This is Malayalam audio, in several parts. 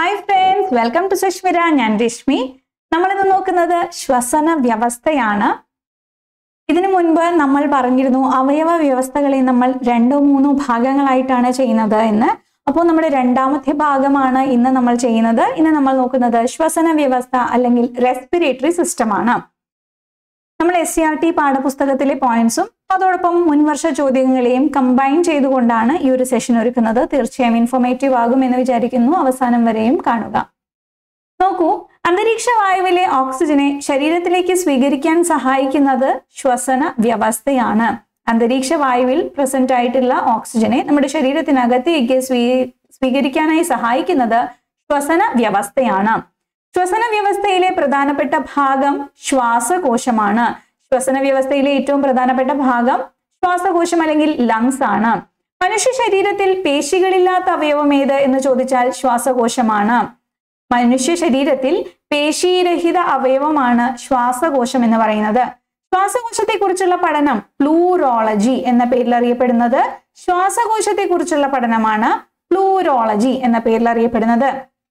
Hi friends welcome to Sushmira ഞാൻ രശ്മി നമ്മളിന്ന് നോക്കുന്നത് ശ്വസന വ്യവസ്ഥയാണ് ഇതിനു മുൻപ് നമ്മൾ പറഞ്ഞിരുന്നു അവയവ വ്യവസ്ഥകളെ നമ്മൾ രണ്ടോ മൂന്നോ ഭാഗങ്ങളായിട്ടാണ് ചെയ്യുന്നത് എന്ന് അപ്പോൾ നമ്മുടെ രണ്ടാമത്തെ ഭാഗമാണ് ഇന്ന് നമ്മൾ ചെയ്യുന്നത് ഇന്ന് നമ്മൾ നോക്കുന്നത് ശ്വസന വ്യവസ്ഥ അല്ലെങ്കിൽ റെസ്പിറേറ്ററി സിസ്റ്റമാണ് നമ്മൾ എസ് സി ആർ ടി പാഠപുസ്തകത്തിലെ പോയിന്റ്സും അതോടൊപ്പം മുൻവർഷ ചോദ്യങ്ങളെയും കമ്പൈൻ ചെയ്തുകൊണ്ടാണ് ഈ ഒരു സെഷൻ ഒരുക്കുന്നത് തീർച്ചയായും ഇൻഫോർമേറ്റീവ് ആകും എന്ന് വിചാരിക്കുന്നു അവസാനം വരെയും കാണുക നോക്കൂ അന്തരീക്ഷ വായുവിലെ ഓക്സിജനെ ശരീരത്തിലേക്ക് സ്വീകരിക്കാൻ സഹായിക്കുന്നത് ശ്വസന വ്യവസ്ഥയാണ് അന്തരീക്ഷ വായുവിൽ പ്രസന്റ് ആയിട്ടുള്ള ഓക്സിജനെ നമ്മുടെ ശരീരത്തിനകത്തേക്ക് സ്വീ സ്വീകരിക്കാനായി സഹായിക്കുന്നത് ശ്വസന വ്യവസ്ഥയാണ് ശ്വസന വ്യവസ്ഥയിലെ പ്രധാനപ്പെട്ട ഭാഗം ശ്വാസകോശമാണ് ശ്വസന വ്യവസ്ഥയിലെ ഏറ്റവും പ്രധാനപ്പെട്ട ഭാഗം ശ്വാസകോശം അല്ലെങ്കിൽ ലങ്സ് ആണ് മനുഷ്യ ശരീരത്തിൽ പേശികളില്ലാത്ത അവയവം ഏത് എന്ന് ചോദിച്ചാൽ ശ്വാസകോശമാണ് മനുഷ്യ ശരീരത്തിൽ പേശീരഹിത അവയവമാണ് ശ്വാസകോശം എന്ന് പറയുന്നത് ശ്വാസകോശത്തെ കുറിച്ചുള്ള പഠനം പ്ലൂറോളജി എന്ന പേരിൽ അറിയപ്പെടുന്നത് ശ്വാസകോശത്തെ കുറിച്ചുള്ള പഠനമാണ് പ്ലൂറോളജി എന്ന പേരിൽ അറിയപ്പെടുന്നത്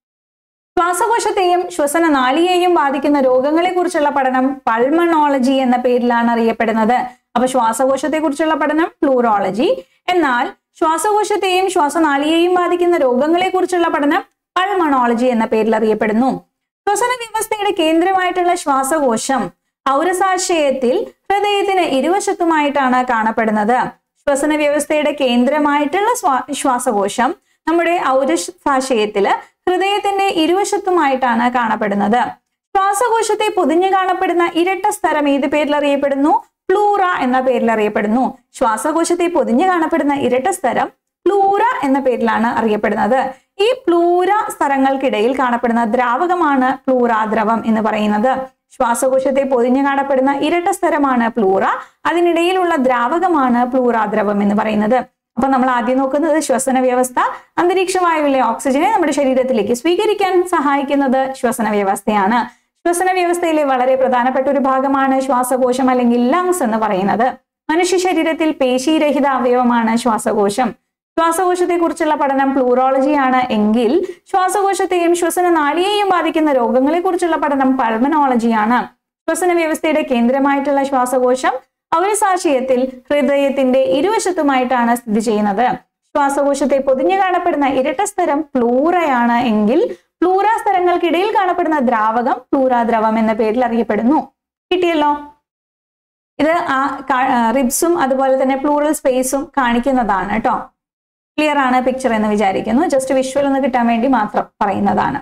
ശ്വാസകോശത്തെയും ശ്വസന നാളിയെയും ബാധിക്കുന്ന രോഗങ്ങളെ കുറിച്ചുള്ള പഠനം പൾമണോളജി എന്ന പേരിലാണ് അറിയപ്പെടുന്നത് അപ്പൊ ശ്വാസകോശത്തെ കുറിച്ചുള്ള പഠനം പ്ലൂറോളജി എന്നാൽ ശ്വാസകോശത്തെയും ശ്വാസനാളിയെയും ബാധിക്കുന്ന രോഗങ്ങളെ കുറിച്ചുള്ള പഠനം പൾമണോളജി എന്ന പേരിൽ അറിയപ്പെടുന്നു ശ്വസന വ്യവസ്ഥയുടെ കേന്ദ്രമായിട്ടുള്ള ശ്വാസകോശം ഔരസാശയത്തിൽ ഹൃദയത്തിന് ഇരുവശത്തുമായിട്ടാണ് കാണപ്പെടുന്നത് ശ്വസന വ്യവസ്ഥയുടെ കേന്ദ്രമായിട്ടുള്ള സ്വാ- ശ്വാസകോശം നമ്മുടെ ഔരസാശയത്തില് ഹൃദയത്തിന്റെ ഇരുവശത്തുമായിട്ടാണ് കാണപ്പെടുന്നത് ശ്വാസകോശത്തെ പൊതിഞ്ഞു കാണപ്പെടുന്ന ഇരട്ട സ്ഥലം ഏത് പേരിൽ അറിയപ്പെടുന്നു പ്ലൂറ എന്ന പേരിൽ അറിയപ്പെടുന്നു ശ്വാസകോശത്തെ പൊതിഞ്ഞു കാണപ്പെടുന്ന ഇരട്ട സ്ഥലം പ്ലൂറ എന്ന പേരിലാണ് അറിയപ്പെടുന്നത് ഈ പ്ലൂര സ്ഥലങ്ങൾക്കിടയിൽ കാണപ്പെടുന്ന ദ്രാവകമാണ് പ്ലൂറാദ്രവം എന്ന് പറയുന്നത് ശ്വാസകോശത്തെ പൊതിഞ്ഞു കാണപ്പെടുന്ന ഇരട്ട സ്ഥലമാണ് പ്ലൂറ അതിനിടയിലുള്ള ദ്രാവകമാണ് പ്ലൂറാദ്രവം എന്ന് പറയുന്നത് അപ്പൊ നമ്മൾ ആദ്യം നോക്കുന്നത് ശ്വസന വ്യവസ്ഥ അന്തരീക്ഷ വായുവിലെ ഓക്സിജനെ നമ്മുടെ ശരീരത്തിലേക്ക് സ്വീകരിക്കാൻ സഹായിക്കുന്നത് ശ്വസന വ്യവസ്ഥയാണ് ശ്വസന വ്യവസ്ഥയിലെ വളരെ പ്രധാനപ്പെട്ട ഒരു ഭാഗമാണ് ശ്വാസകോശം അല്ലെങ്കിൽ ലങ്സ് എന്ന് പറയുന്നത് മനുഷ്യ ശരീരത്തിൽ പേശീരഹിത അവയവമാണ് ശ്വാസകോശം ശ്വാസകോശത്തെ കുറിച്ചുള്ള പഠനം പ്ലൂറോളജിയാണ് എങ്കിൽ ശ്വാസകോശത്തെയും ശ്വസന നാളിയെയും ബാധിക്കുന്ന രോഗങ്ങളെ കുറിച്ചുള്ള പഠനം പൾമനോളജിയാണ് ശ്വസന വ്യവസ്ഥയുടെ കേന്ദ്രമായിട്ടുള്ള ശ്വാസകോശം ഔരസാശയത്തിൽ ഹൃദയത്തിന്റെ ഇരുവശത്തുമായിട്ടാണ് സ്ഥിതി ചെയ്യുന്നത് ശ്വാസകോശത്തെ പൊതിഞ്ഞു കാണപ്പെടുന്ന ഇരട്ട സ്ഥലം പ്ലൂറയാണ് എങ്കിൽ പ്ലൂറ സ്ഥലങ്ങൾക്കിടയിൽ കാണപ്പെടുന്ന ദ്രാവകം പ്ലൂറാദ്രവം എന്ന പേരിൽ അറിയപ്പെടുന്നു കിട്ടിയല്ലോ ഇത് ആ റിബ്സും അതുപോലെ തന്നെ പ്ലൂറൽ സ്പേസും കാണിക്കുന്നതാണ് കേട്ടോ ക്ലിയർ ആണ് പിക്ചർ എന്ന് വിചാരിക്കുന്നു ജസ്റ്റ് വിഷ്വൽ ഒന്ന് കിട്ടാൻ വേണ്ടി മാത്രം പറയുന്നതാണ്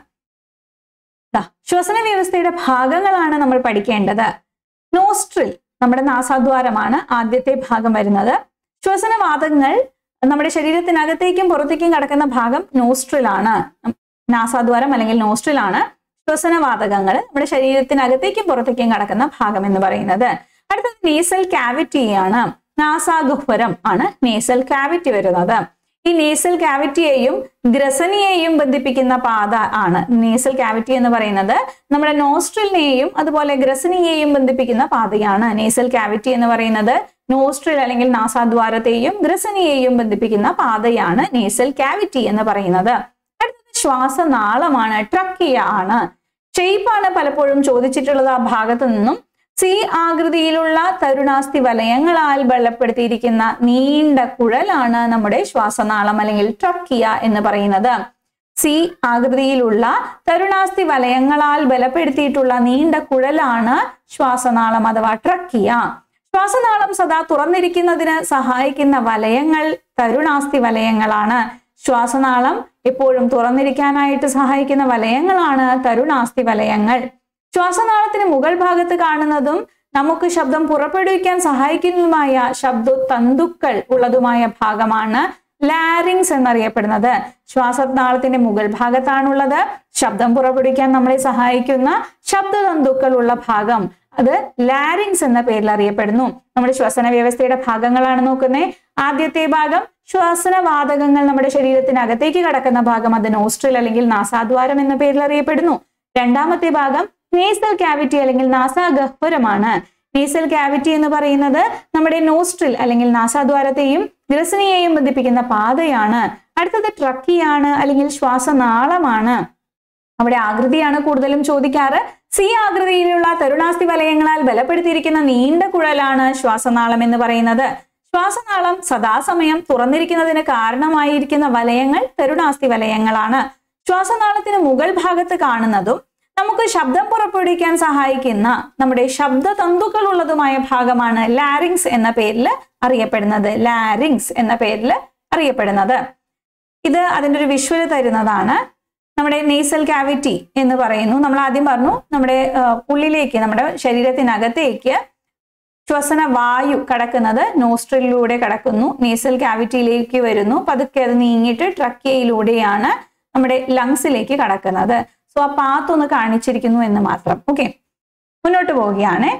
ദാ, ശ്വസന വ്യവസ്ഥയുടെ ഭാഗങ്ങളാണ് നമ്മൾ പഠിക്കേണ്ടത് നോസ്ട്രിൽ നമ്മുടെ നാസാദ്വാരമാണ് ആദ്യത്തെ ഭാഗം വരുന്നത് ശ്വസനവാതകങ്ങൾ നമ്മുടെ ശരീരത്തിനകത്തേക്കും പുറത്തേക്കും കടക്കുന്ന ഭാഗം നോസ്ട്രിലാണ് നാസാദ്വാരം അല്ലെങ്കിൽ നോസ്ട്രിലാണ് ശ്വസനവാതകങ്ങൾ നമ്മുടെ ശരീരത്തിനകത്തേക്കും പുറത്തേക്കും കടക്കുന്ന ഭാഗം എന്ന് പറയുന്നത് അടുത്തത് നേസൽ ക്യാവിറ്റിയാണ് നാസാഗഹ്വരം ആണ് നേസൽ ക്യാവിറ്റി വരുന്നത് ഈ നേസൽ ക്യാവിറ്റിയെയും ഗ്രസനിയെയും ബന്ധിപ്പിക്കുന്ന പാത ആണ് നേസൽ ക്യാവിറ്റി എന്ന് പറയുന്നത് നമ്മുടെ നോസ്ട്രിലിനെയും അതുപോലെ ഗ്രസനിയെയും ബന്ധിപ്പിക്കുന്ന പാതയാണ് നേസൽ ക്യാവിറ്റി എന്ന് പറയുന്നത് നോസ്ട്രിൽ അല്ലെങ്കിൽ നാസാദ്വാരത്തെയും ഗ്രസനിയെയും ബന്ധിപ്പിക്കുന്ന പാതയാണ് നേസൽ ക്യാവിറ്റി എന്ന് പറയുന്നത് അടുത്തത് ശ്വാസനാളമാണ് ട്രക്കിയ ആണ് ഷെയ്പ്പാണ് പലപ്പോഴും ചോദിച്ചിട്ടുള്ളത് ആ ഭാഗത്ത് നിന്നും സി ആകൃതിയിലുള്ള തരുണാസ്ഥി വലയങ്ങളാൽ ബലപ്പെടുത്തിയിരിക്കുന്ന നീണ്ട കുഴലാണ് നമ്മുടെ ശ്വാസനാളം അല്ലെങ്കിൽ ട്രക്കിയ എന്ന് പറയുന്നത് സി ആകൃതിയിലുള്ള തരുണാസ്ഥി വലയങ്ങളാൽ ബലപ്പെടുത്തിയിട്ടുള്ള നീണ്ട കുഴലാണ് ശ്വാസനാളം അഥവാ ട്രക്കിയ ശ്വാസനാളം സദാ തുറന്നിരിക്കുന്നതിന് സഹായിക്കുന്ന വലയങ്ങൾ തരുണാസ്ഥി വലയങ്ങളാണ് ശ്വാസനാളം എപ്പോഴും തുറന്നിരിക്കാനായിട്ട് സഹായിക്കുന്ന വലയങ്ങളാണ് തരുണാസ്ഥി വലയങ്ങൾ ശ്വാസനാളത്തിന് മുകൾ ഭാഗത്ത് കാണുന്നതും നമുക്ക് ശബ്ദം പുറപ്പെടുവിക്കാൻ സഹായിക്കുന്നതുമായ ശബ്ദ തന്തുക്കൾ ഉള്ളതുമായ ഭാഗമാണ് ലാരിങ്സ് എന്നറിയപ്പെടുന്നത് ശ്വാസനാളത്തിന്റെ മുകൾ ഭാഗത്താണുള്ളത് ശബ്ദം പുറപ്പെടുവിക്കാൻ നമ്മളെ സഹായിക്കുന്ന ശബ്ദതന്തുക്കൾ ഉള്ള ഭാഗം അത് ലാരിങ്സ് എന്ന പേരിൽ അറിയപ്പെടുന്നു നമ്മുടെ ശ്വസന വ്യവസ്ഥയുടെ ഭാഗങ്ങളാണ് നോക്കുന്നത് ആദ്യത്തെ ഭാഗം ശ്വാസനവാതകങ്ങൾ നമ്മുടെ ശരീരത്തിനകത്തേക്ക് കടക്കുന്ന ഭാഗം അത് നോസ്ട്രിൽ അല്ലെങ്കിൽ നാസാദ്വാരം എന്ന പേരിൽ അറിയപ്പെടുന്നു രണ്ടാമത്തെ ഭാഗം നേസൽ ക്യാവിറ്റി അല്ലെങ്കിൽ നാസാഗഹ്വരമാണ് നേസൽ ക്യാവിറ്റി എന്ന് പറയുന്നത് നമ്മുടെ നോസ്ട്രിൽ അല്ലെങ്കിൽ നാസാദ്വാരത്തെയും ഗ്രസനിയെയും ബന്ധിപ്പിക്കുന്ന പാതയാണ് അടുത്തത് ട്രക്കിയാണ് അല്ലെങ്കിൽ ശ്വാസനാളമാണ് അവിടെ ആകൃതിയാണ് കൂടുതലും ചോദിക്കാറ് സി ആകൃതിയിലുള്ള തരുണാസ്ഥി വലയങ്ങളാൽ ബലപ്പെടുത്തിയിരിക്കുന്ന നീണ്ട കുഴലാണ് ശ്വാസനാളം എന്ന് പറയുന്നത് ശ്വാസനാളം സദാസമയം തുറന്നിരിക്കുന്നതിന് കാരണമായിരിക്കുന്ന വലയങ്ങൾ തരുണാസ്ഥി വലയങ്ങളാണ് ശ്വാസനാളത്തിന് മുകൾ ഭാഗത്ത് കാണുന്നതും നമുക്ക് ശബ്ദം പുറപ്പെടുവിക്കാൻ സഹായിക്കുന്ന നമ്മുടെ ശബ്ദതന്തുക്കൾ ഉള്ളതുമായ ഭാഗമാണ് ലാരിങ്സ് എന്ന പേരിൽ അറിയപ്പെടുന്നത് ലാരിങ്സ് എന്ന പേരിൽ അറിയപ്പെടുന്നത് ഇത് അതിൻ്റെ ഒരു വിഷ്വൽ തരുന്നതാണ് നമ്മുടെ നേസൽ കാവിറ്റി എന്ന് പറയുന്നു നമ്മൾ ആദ്യം പറഞ്ഞു നമ്മുടെ ആ, ഉള്ളിലേക്ക് നമ്മുടെ ശരീരത്തിനകത്തേക്ക് ശ്വസന വായു കടക്കുന്നത് നോസ്ട്രലിലൂടെ കടക്കുന്നു നേസൽ കാവിറ്റിയിലേക്ക് വരുന്നു പതുക്കെ അത് നീങ്ങിയിട്ട് ട്രക്കിയയിലൂടെയാണ് നമ്മുടെ ലങ്സിലേക്ക് കടക്കുന്നത് സോ ആ പാത്ത് ഒന്ന് കാണിച്ചിരിക്കുന്നു എന്ന് മാത്രം ഓക്കെ മുന്നോട്ട് പോവുകയാണ്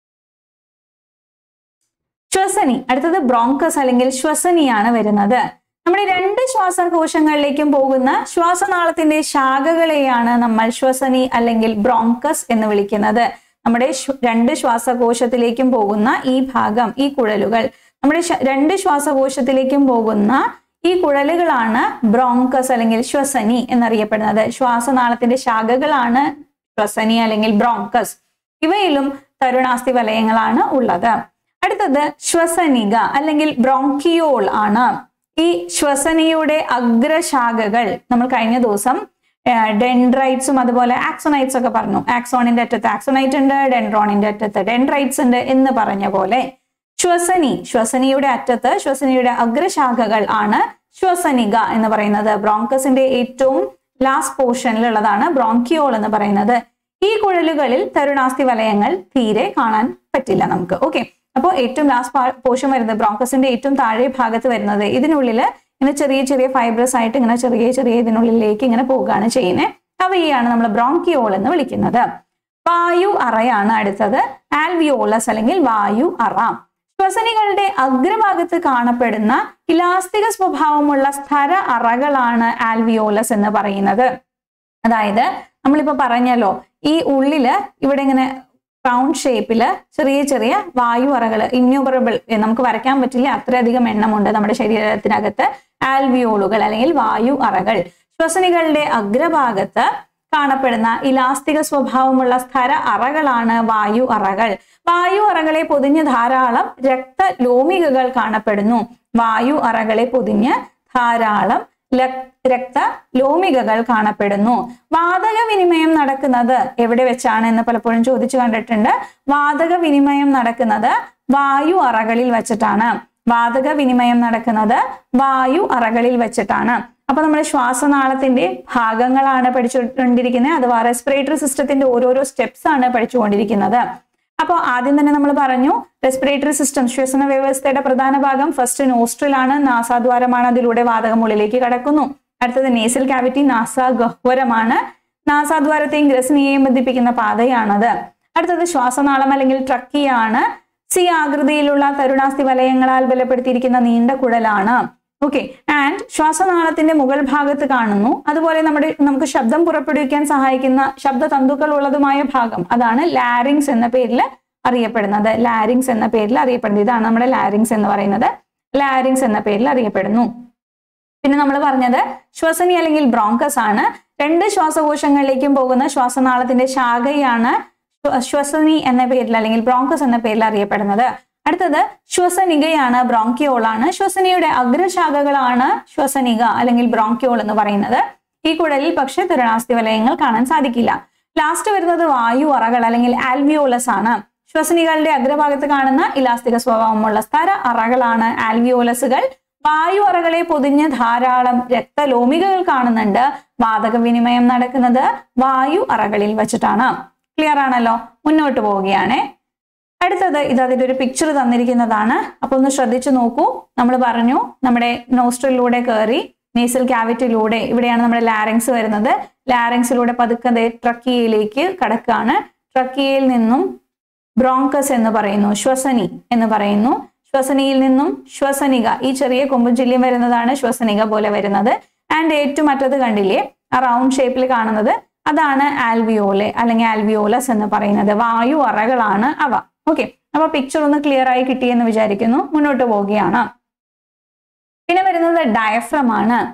ശ്വസനി അടുത്തത് ബ്രോങ്കസ് അല്ലെങ്കിൽ ശ്വസനിയാണ് വരുന്നത് നമ്മുടെ രണ്ട് ശ്വാസകോശങ്ങളിലേക്കും പോകുന്ന ശ്വാസനാളത്തിന്റെ ശാഖകളെയാണ് നമ്മൾ ശ്വസനി അല്ലെങ്കിൽ ബ്രോങ്കസ് എന്ന് വിളിക്കുന്നത് നമ്മുടെ ശ്വ- രണ്ട് ശ്വാസകോശത്തിലേക്കും പോകുന്ന ഈ ഭാഗം ഈ കുഴലുകൾ നമ്മുടെ ശ- രണ്ട് ശ്വാസകോശത്തിലേക്കും പോകുന്ന ഈ കുഴലുകളാണ് ബ്രോങ്കസ് അല്ലെങ്കിൽ ശ്വസനി എന്നറിയപ്പെടുന്നത് ശ്വാസനാളത്തിന്റെ ശാഖകളാണ് ശ്വസനി അല്ലെങ്കിൽ ബ്രോങ്കസ് ഇവയിലും തരുണാസ്ഥി വലയങ്ങളാണ് ഉള്ളത് അടുത്തത് ശ്വസനിക അല്ലെങ്കിൽ ബ്രോങ്കിയോൾ ആണ് ഈ ശ്വസനിയുടെ അഗ്രശാഖകൾ നമ്മൾ കഴിഞ്ഞ ദിവസം ഡെൻഡ്രൈറ്റ്സും അതുപോലെ ആക്സോണൈറ്റ്സ് ഒക്കെ പറഞ്ഞു ആക്സോണിന്റെ അറ്റത്ത് ആക്സോണൈറ്റ് ഉണ്ട് ഡെൻഡ്രോണിന്റെ അറ്റത്ത് ഡെൻഡ്രൈറ്റ്സ് ഉണ്ട് എന്ന് പറഞ്ഞ പോലെ ശ്വസനി ശ്വസനിയുടെ അറ്റത്ത് ശ്വസനിയുടെ അഗ്രശാഖകൾ ആണ് ശ്വസനിക എന്ന് പറയുന്നത് ബ്രോങ്കസിന്റെ ഏറ്റവും ലാസ്റ്റ് പോർഷനിലുള്ളതാണ് ബ്രോങ്കിയോൾ എന്ന് പറയുന്നത് ഈ കുഴലുകളിൽ തരുണാസ്ഥി വലയങ്ങൾ തീരെ കാണാൻ പറ്റില്ല നമുക്ക് ഓക്കെ അപ്പോൾ ഏറ്റവും ലാസ്റ്റ് പോർഷൻ വരുന്നത് ബ്രോങ്കസിന്റെ ഏറ്റവും താഴെ ഭാഗത്ത് വരുന്നത് ഇതിനുള്ളിൽ ഇങ്ങനെ ചെറിയ ചെറിയ ഫൈബ്രസ് ആയിട്ട് ഇങ്ങനെ ചെറിയ ചെറിയ ഇതിനുള്ളിലേക്ക് ഇങ്ങനെ പോവുകയാണ് ചെയ്യുന്നത് അവയെയാണ് നമ്മൾ ബ്രോങ്കിയോൾ എന്ന് വിളിക്കുന്നത് വായു അറയാണ് അടുത്തത് ആൽവിയോളസ് അല്ലെങ്കിൽ വായു അറ ശ്വസനികളുടെ അഗ്രഭാഗത്ത് കാണപ്പെടുന്ന ഇലാസ്തിക സ്വഭാവമുള്ള സ്ഥര അറകളാണ് ആൽവിയോലസ് എന്ന് പറയുന്നത് അതായത് നമ്മളിപ്പോ പറഞ്ഞല്ലോ ഈ ഉള്ളില് ഇവിടെ ഇങ്ങനെ റൗണ്ട് ഷേപ്പില് ചെറിയ ചെറിയ വായു അറകൾ ഇന്യൂബറബിൾ നമുക്ക് വരയ്ക്കാൻ പറ്റില്ല അത്രയധികം എണ്ണമുണ്ട് നമ്മുടെ ശരീരത്തിനകത്ത് ആൽവിയോളുകൾ അല്ലെങ്കിൽ വായു അറകൾ ശ്വസനികളുടെ അഗ്രഭാഗത്ത് കാണപ്പെടുന്ന ഇലാസ്തിക സ്വഭാവമുള്ള സ്ഥര അറകളാണ് വായു അറകൾ വായു അറകളെ പൊതിഞ്ഞ് ധാരാളം രക്തലോമികകൾ കാണപ്പെടുന്നു വായു അറകളെ പൊതിഞ്ഞ് ധാരാളം ലക്- രക്തലോമികകൾ കാണപ്പെടുന്നു വാതക വിനിമയം നടക്കുന്നത് എവിടെ വെച്ചാണ് എന്ന് പലപ്പോഴും ചോദിച്ചു കണ്ടിട്ടുണ്ട് വാതക വിനിമയം നടക്കുന്നത് വായു അറകളിൽ വെച്ചിട്ടാണ് വാതക വിനിമയം നടക്കുന്നത് വായു അറകളിൽ വെച്ചിട്ടാണ് അപ്പൊ നമ്മുടെ ശ്വാസനാളത്തിന്റെ ഭാഗങ്ങളാണ് പഠിച്ചുകൊണ്ടിരിക്കുന്നത് അഥവാ റെസ്പിറേറ്ററി സിസ്റ്റത്തിന്റെ ഓരോരോ സ്റ്റെപ്സ് ആണ് പഠിച്ചുകൊണ്ടിരിക്കുന്നത് അപ്പോൾ ആദ്യം തന്നെ നമ്മൾ പറഞ്ഞു റെസ്പിറേറ്ററി സിസ്റ്റം ശ്വസന വ്യവസ്ഥയുടെ പ്രധാന ഭാഗം ഫസ്റ്റ് നോസ്ട്രിലാണ് നാസാദ്വാരമാണ് അതിലൂടെ വാതകം ഉള്ളിലേക്ക് കടക്കുന്നു അടുത്തത് നേസൽ കാവിറ്റി നാസാഗഹ്വരമാണ് നാസാദ്വാരത്തെയും ഗ്രസനിയെയും ബന്ധിപ്പിക്കുന്ന പാതയാണത് അടുത്തത് ശ്വാസനാളം അല്ലെങ്കിൽ ട്രക്കിയാണ് സി ആകൃതിയിലുള്ള തരുണാസ്ഥി വലയങ്ങളാൽ ബലപ്പെടുത്തിയിരിക്കുന്ന നീണ്ട കുഴലാണ് ഓക്കെ ആൻഡ് ശ്വാസനാളത്തിന്റെ മുകൾ ഭാഗത്ത് കാണുന്നു അതുപോലെ നമ്മുടെ നമുക്ക് ശബ്ദം പുറപ്പെടുവിക്കാൻ സഹായിക്കുന്ന ശബ്ദതന്തുക്കൾ ഉള്ളതുമായ ഭാഗം അതാണ് ലാരിങ്സ് എന്ന പേരിൽ അറിയപ്പെടുന്നത് ലാരിങ്സ് എന്ന പേരിൽ അറിയപ്പെടുന്നത് ഇതാണ് നമ്മുടെ ലാരിങ്സ് എന്ന് പറയുന്നത് ലാരിങ്സ് എന്ന പേരിൽ അറിയപ്പെടുന്നു പിന്നെ നമ്മൾ പറഞ്ഞത് ശ്വസനി അല്ലെങ്കിൽ ബ്രോങ്കസ് ആണ് രണ്ട് ശ്വാസകോശങ്ങളിലേക്കും പോകുന്ന ശ്വാസനാളത്തിന്റെ ശാഖയാണ് ശ്വ- ശ്വസനി എന്ന പേരിൽ അല്ലെങ്കിൽ ബ്രോങ്കസ് എന്ന പേരിൽ അറിയപ്പെടുന്നത് അടുത്തത് ശ്വസനികയാണ് ബ്രോങ്കിയോൾ ആണ് ശ്വസനിയുടെ അഗ്രശാഖകളാണ് ശ്വസനിക അല്ലെങ്കിൽ ബ്രോങ്കിയോൾ എന്ന് പറയുന്നത് ഈ കുഴലിൽ പക്ഷേ തരുണാസ്ഥി വലയങ്ങൾ കാണാൻ സാധിക്കില്ല ലാസ്റ്റ് വരുന്നത് വായു അറകൾ അല്ലെങ്കിൽ ആൽവിയോളസ് ആണ് ശ്വസനികളുടെ അഗ്രഭാഗത്ത് കാണുന്ന ഇലാസ്തിക സ്വഭാവമുള്ള സ്ഥര അറകളാണ് ആൽവിയോലസുകൾ വായു അറകളെ പൊതിഞ്ഞ് ധാരാളം രക്തലോമികകൾ കാണുന്നുണ്ട് വാതക വിനിമയം നടക്കുന്നത് വായു അറകളിൽ വെച്ചിട്ടാണ് ക്ലിയർ ആണല്ലോ മുന്നോട്ട് പോവുകയാണ് അടുത്തത് ഇത് അതിന്റെ ഒരു പിക്ചർ തന്നിരിക്കുന്നതാണ് അപ്പൊ ഒന്ന് ശ്രദ്ധിച്ചു നോക്കൂ നമ്മൾ പറഞ്ഞു നമ്മുടെ നോസ്ട്രിലൂടെ കയറി നേസൽ ക്യാവിറ്റിയിലൂടെ ഇവിടെയാണ് നമ്മുടെ ലാരങ്സ് വരുന്നത് ലാരങ്സിലൂടെ പതുക്കെ ദേ ട്രക്കിയയിലേക്ക് കടക്കാണ് ട്രക്കിയയിൽ നിന്നും ബ്രോങ്കസ് എന്ന് പറയുന്നു ശ്വസനി എന്ന് പറയുന്നു ശ്വസനിയിൽ നിന്നും ശ്വസനിക ഈ ചെറിയ കൊമ്പുചില്യം വരുന്നതാണ് ശ്വസനിക പോലെ വരുന്നത് ആൻഡ് ഏറ്റവും മറ്റത് കണ്ടില്ലേ ആ റൗണ്ട് ഷേപ്പിൽ കാണുന്നത് അതാണ് ആൽവിയോലെ അല്ലെങ്കിൽ ആൽവിയോലസ് എന്ന് പറയുന്നത് വായു അറകളാണ് അവ ഓക്കെ അപ്പൊ പിക്ചർ ഒന്ന് ക്ലിയർ ആയി കിട്ടിയെന്ന് വിചാരിക്കുന്നു മുന്നോട്ട് പോവുകയാണ് പിന്നെ വരുന്നത് ഡയഫ്രം ആണ്